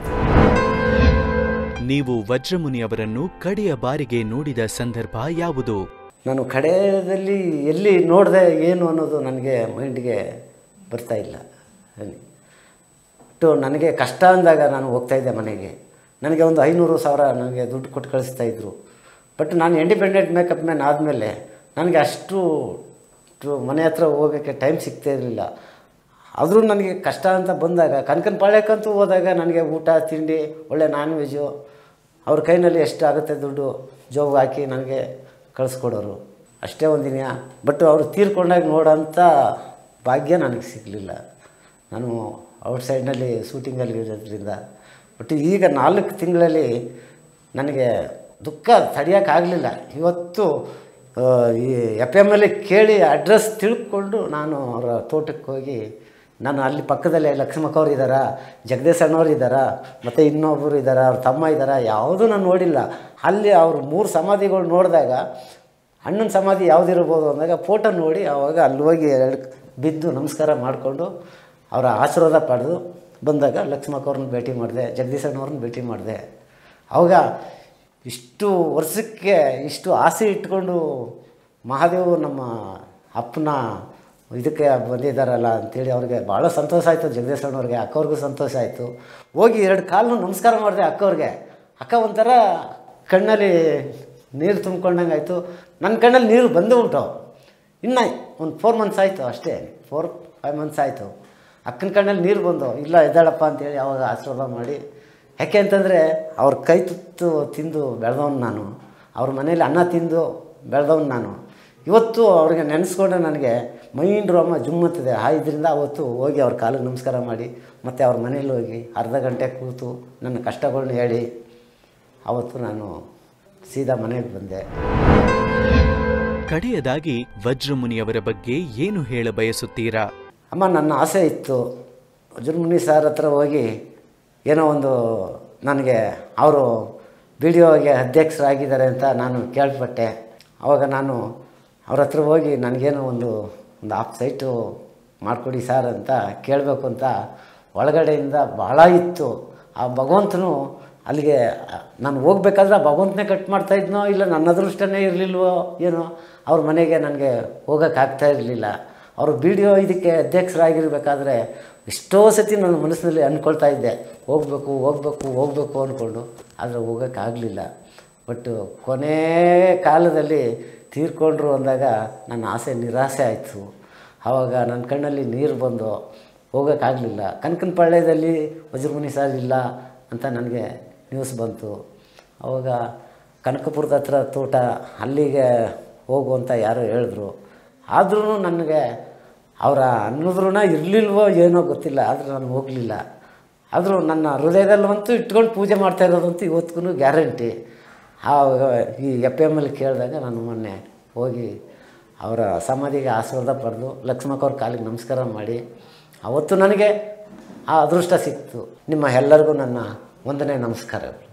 ನೀವು ವಜ್ರಮುನಿಯವರನ್ನು ಕಡೆಯ ಬಾರಿಗೆ ನೋಡಿದ ಸಂದರ್ಭ ಯಾವುದು ನಾನು ಕಡೆಯಲ್ಲಿ ಎಲ್ಲಿ ನೋಡಿದೆ ಏನು ಅನ್ನೋದು ನನಗೆ ಮೈಂಡ್ಗೆ ಬರ್ತಾ ಇಲ್ಲ ಅಲ್ಲಿ ಬಟ್ಟು ನನಗೆ ಕಷ್ಟ ಅಂದಾಗ ನಾನು ಹೋಗ್ತಾಯಿದ್ದೆ ಮನೆಗೆ ನನಗೆ ಒಂದು ಐನೂರು ಸಾವಿರ ನನಗೆ ದುಡ್ಡು ಕೊಟ್ಟು ಕಳಿಸ್ತಾ ಇದ್ರು ಬಟ್ ನಾನು ಇಂಡಿಪೆಂಡೆಂಟ್ ಮೇಕಪ್ ಮ್ಯಾನ್ ಆದಮೇಲೆ ನನಗೆ ಅಷ್ಟು ಟು- ಮನೆ ಹತ್ರ ಹೋಗೋಕ್ಕೆ ಟೈಮ್ ಸಿಗ್ತಾ ಇರಲಿಲ್ಲ ಆದರೂ ನನಗೆ ಕಷ್ಟ ಅಂತ ಬಂದಾಗ ಕನಕನ ಪಾಳ್ಯಕ್ಕಂತೂ ಹೋದಾಗ ನನಗೆ ಊಟ ತಿಂಡಿ ಒಳ್ಳೆ ನಾನ್ ವೆಜ್ಜು ಅವ್ರ ಕೈನಲ್ಲಿ ಎಷ್ಟು ಆಗುತ್ತೆ ದುಡ್ಡು ಜೋಬ್ ಹಾಕಿ ನನಗೆ ಕಳಿಸ್ಕೊಡೋರು ಅಷ್ಟೇ ಒಂದಿನ ಬಟ್ ಅವರು ತೀರ್ಕೊಂಡಾಗ ನೋಡೋಂಥ ಭಾಗ್ಯ ನನಗೆ ಸಿಗಲಿಲ್ಲ ನಾನು ಔಟ್ಸೈಡ್ನಲ್ಲಿ ಶೂಟಿಂಗಲ್ಲಿ ಇರೋದ್ರಿಂದ ಬಟ್ ಈಗ ನಾಲ್ಕು ತಿಂಗಳಲ್ಲಿ ನನಗೆ ದುಃಖ ತಡೆಯೋಕ್ಕಾಗಲಿಲ್ಲ ಇವತ್ತು ಆ, ಈ ಎಫ್ ಎಮ್ ಎಲ್ಲಿ ಕೇಳಿ ಅಡ್ರೆಸ್ ತಿಳ್ಕೊಂಡು ನಾನು ಅವರ ತೋಟಕ್ಕೆ ಹೋಗಿ ನಾನು ಅಲ್ಲಿ ಪಕ್ಕದಲ್ಲೇ ಲಕ್ಷ್ಮಕ್ಕ ಅವ್ರು ಇದ್ದಾರಾ ಜಗದೀಶ್ ಅಣ್ಣವ್ರು ಇದ್ದಾರಾ ಮತ್ತು ಇನ್ನೊಬ್ಬರು ಇದ್ದಾರಾ ಅವ್ರ ತಮ್ಮ ಇದ್ದಾರಾ ಯಾವುದೂ ನಾನು ನೋಡಿಲ್ಲ ಅಲ್ಲಿ ಅವ್ರ ಮೂರು ಸಮಾಧಿಗಳು ನೋಡಿದಾಗ ಅಣ್ಣನ ಸಮಾಧಿ ಯಾವುದಿರ್ಬೋದು ಅಂದಾಗ ಫೋಟೋ ನೋಡಿ ಆವಾಗ ಅಲ್ಲಿ ಹೋಗಿ ಎರಡು ಬಿದ್ದು ನಮಸ್ಕಾರ ಮಾಡಿಕೊಂಡು ಅವರ ಆಶೀರ್ವಾದ ಪಡೆದು ಬಂದಾಗ ಲಕ್ಷ್ಮಕ್ಕ ಅವ್ರನ್ನ ಭೇಟಿ ಮಾಡಿದೆ ಜಗದೀಶ್ ಅಣ್ಣವ್ರನ್ನ ಭೇಟಿ ಮಾಡಿದೆ ಆವಾಗ ಇಷ್ಟು ವರ್ಷಕ್ಕೆ ಇಷ್ಟು ಆಸೆ ಇಟ್ಕೊಂಡು ಮಹಾದೇವ್ ನಮ್ಮ ಅಪ್ಪನ ಇದಕ್ಕೆ ಬಂದಿದ್ದಾರಲ್ಲ ಅಂತೇಳಿ ಅವ್ರಿಗೆ ಭಾಳ ಸಂತೋಷ ಆಯಿತು ಜಗದೀಶ್ ಅಣ್ಣವ್ರಿಗೆ ಅಕ್ಕವ್ರಿಗೂ ಸಂತೋಷ ಆಯಿತು ಹೋಗಿ ಎರಡು ಕಾಲು ನಮಸ್ಕಾರ ಮಾಡಿದೆ ಅಕ್ಕವ್ರಿಗೆ ಅಕ್ಕ ಒಂಥರ ಕಣ್ಣಲ್ಲಿ ನೀರು ತುಂಬ್ಕೊಂಡಂಗೆ ಆಯಿತು ನನ್ನ ಕಣ್ಣಲ್ಲಿ ನೀರು ಬಂದು ಉಂಟು ಇನ್ನು ಒಂದು ಫೋರ್ ಮಂತ್ಸ್ ಆಯಿತು ಅಷ್ಟೇ ಫೋರ್ ಫೈವ್ ಮಂತ್ಸ್ ಆಯಿತು ಅಕ್ಕನ ಕಣ್ಣಲ್ಲಿ ನೀರು ಬಂದು ಇಲ್ಲ ಎದ್ದಾಳಪ್ಪ ಅಂತೇಳಿ ಅವಾಗ ಆಶೀರ್ವಾದ ಮಾಡಿ ಯಾಕೆ ಅಂತಂದರೆ ಅವ್ರ ಕೈ ತುತ್ತು ತಿಂದು ಬೆಳೆದವನು ನಾನು ಅವ್ರ ಮನೇಲಿ ಅನ್ನ ತಿಂದು ಬೆಳೆದವನು ನಾನು ಇವತ್ತು ಅವ್ರಿಗೆ ನೆನೆಸ್ಕೊಂಡ್ರೆ ನನಗೆ ಮೈಂಡ್ ರೋಮ ಜುಮ್ಮತ್ತದೆ ಆ ಇದರಿಂದ ಅವತ್ತು ಹೋಗಿ ಅವ್ರ ಕಾಲಿಗೆ ನಮಸ್ಕಾರ ಮಾಡಿ ಮತ್ತು ಅವ್ರ ಮನೇಲಿ ಹೋಗಿ ಅರ್ಧ ಗಂಟೆ ಕೂತು ನನ್ನ ಕಷ್ಟಗಳ್ನ ಹೇಳಿ ಅವತ್ತು ನಾನು ಸೀದಾ ಮನೆಗೆ ಬಂದೆ ಕಡೆಯದಾಗಿ ವಜ್ರಮುನಿಯವರ ಬಗ್ಗೆ ಏನು ಹೇಳ ಬಯಸುತ್ತೀರಾ ಅಮ್ಮ ನನ್ನ ಆಸೆ ಇತ್ತು ವಜ್ರಮುನಿ ಸರ್ ಹತ್ರ ಹೋಗಿ ಏನೋ ಒಂದು ನನಗೆ ಅವರು ಬಿ ಡಿ ಒಗೆ ಅಧ್ಯಕ್ಷರಾಗಿದ್ದಾರೆ ಅಂತ ನಾನು ಕೇಳ್ಪಟ್ಟೆ ಆವಾಗ ನಾನು ಅವ್ರ ಹತ್ರ ಹೋಗಿ ನನಗೇನೋ ಒಂದು ಒಂದು ಆಫ್ ಸೈಟು ಮಾಡಿಕೊಡಿ ಸರ್ ಅಂತ ಕೇಳಬೇಕು ಅಂತ ಒಳಗಡೆಯಿಂದ ಭಾಳ ಇತ್ತು ಆ ಭಗವಂತನು ಅಲ್ಲಿಗೆ ನಾನು ಹೋಗ್ಬೇಕಾದ್ರೆ ಆ ಭಗವಂತನೇ ಕಟ್ ಮಾಡ್ತಾ ಇದ್ನೋ ಇಲ್ಲ ನನ್ನ ಅದೃಷ್ಟನೇ ಇರಲಿಲ್ವೋ ಏನೋ ಅವ್ರ ಮನೆಗೆ ನನಗೆ ಹೋಗೋಕ್ಕಾಗ್ತಾ ಇರಲಿಲ್ಲ ಅವರು ಬಿ ಡಿ ಒ ಇದಕ್ಕೆ ಅಧ್ಯಕ್ಷರಾಗಿರ್ಬೇಕಾದ್ರೆ ಎಷ್ಟೋ ಸತಿ ನನ್ನ ಮನಸ್ಸಿನಲ್ಲಿ ಅಂದ್ಕೊಳ್ತಾ ಇದ್ದೆ ಹೋಗಬೇಕು ಹೋಗಬೇಕು ಹೋಗಬೇಕು ಅಂದ್ಕೊಂಡು ಆದರೆ ಹೋಗೋಕ್ಕಾಗಲಿಲ್ಲ ಬಟ್ ಕೊನೇ ಕಾಲದಲ್ಲಿ ತೀರ್ಕೊಂಡ್ರು ಅಂದಾಗ ನನ್ನ ಆಸೆ ನಿರಾಸೆ ಆಯಿತು ಆವಾಗ ನನ್ನ ಕಣ್ಣಲ್ಲಿ ನೀರು ಬಂದು ಹೋಗೋಕ್ಕಾಗಲಿಲ್ಲ ಕನಕನ ಪಾಳ್ಯದಲ್ಲಿ ವಜ್ರಮುನಿ ಸರ್ ಇಲ್ಲ ಅಂತ ನನಗೆ ನ್ಯೂಸ್ ಬಂತು ಆವಾಗ ಕನಕಪುರದ ಹತ್ರ ತೋಟ ಅಲ್ಲಿಗೆ ಹೋಗು ಅಂತ ಯಾರೋ ಹೇಳಿದ್ರು ಆದ್ರೂ ನನಗೆ ಅವರ ಅನ್ನೋದ್ರೂಣ ಇರಲಿಲ್ವೋ ಏನೋ ಗೊತ್ತಿಲ್ಲ ಆದರೆ ನಾನು ಹೋಗಲಿಲ್ಲ ಆದರೂ ನನ್ನ ಹೃದಯದಲ್ಲಂತೂ ಇಟ್ಕೊಂಡು ಪೂಜೆ ಮಾಡ್ತಾ ಇರೋದಂತೂ ಇವತ್ತಿಗೂ ಗ್ಯಾರಂಟಿ ಆವಾಗ ಈ ಎಫ್ ಎಮ್ ಅಲ್ಲಿ ಕೇಳಿದಾಗ ನಾನು ಮೊನ್ನೆ ಹೋಗಿ ಅವರ ಸಮಾಧಿಗೆ ಆಶೀರ್ವಾದ ಪಡೆದು ಲಕ್ಷ್ಮಕ್ಕವ್ರ ಕಾಲಿಗೆ ನಮಸ್ಕಾರ ಮಾಡಿ ಅವತ್ತು ನನಗೆ ಆ ಅದೃಷ್ಟ ಸಿಕ್ತು ನಿಮ್ಮ ಎಲ್ಲರಿಗೂ ನನ್ನ ವಂದನೆ ನಮಸ್ಕಾರಗಳು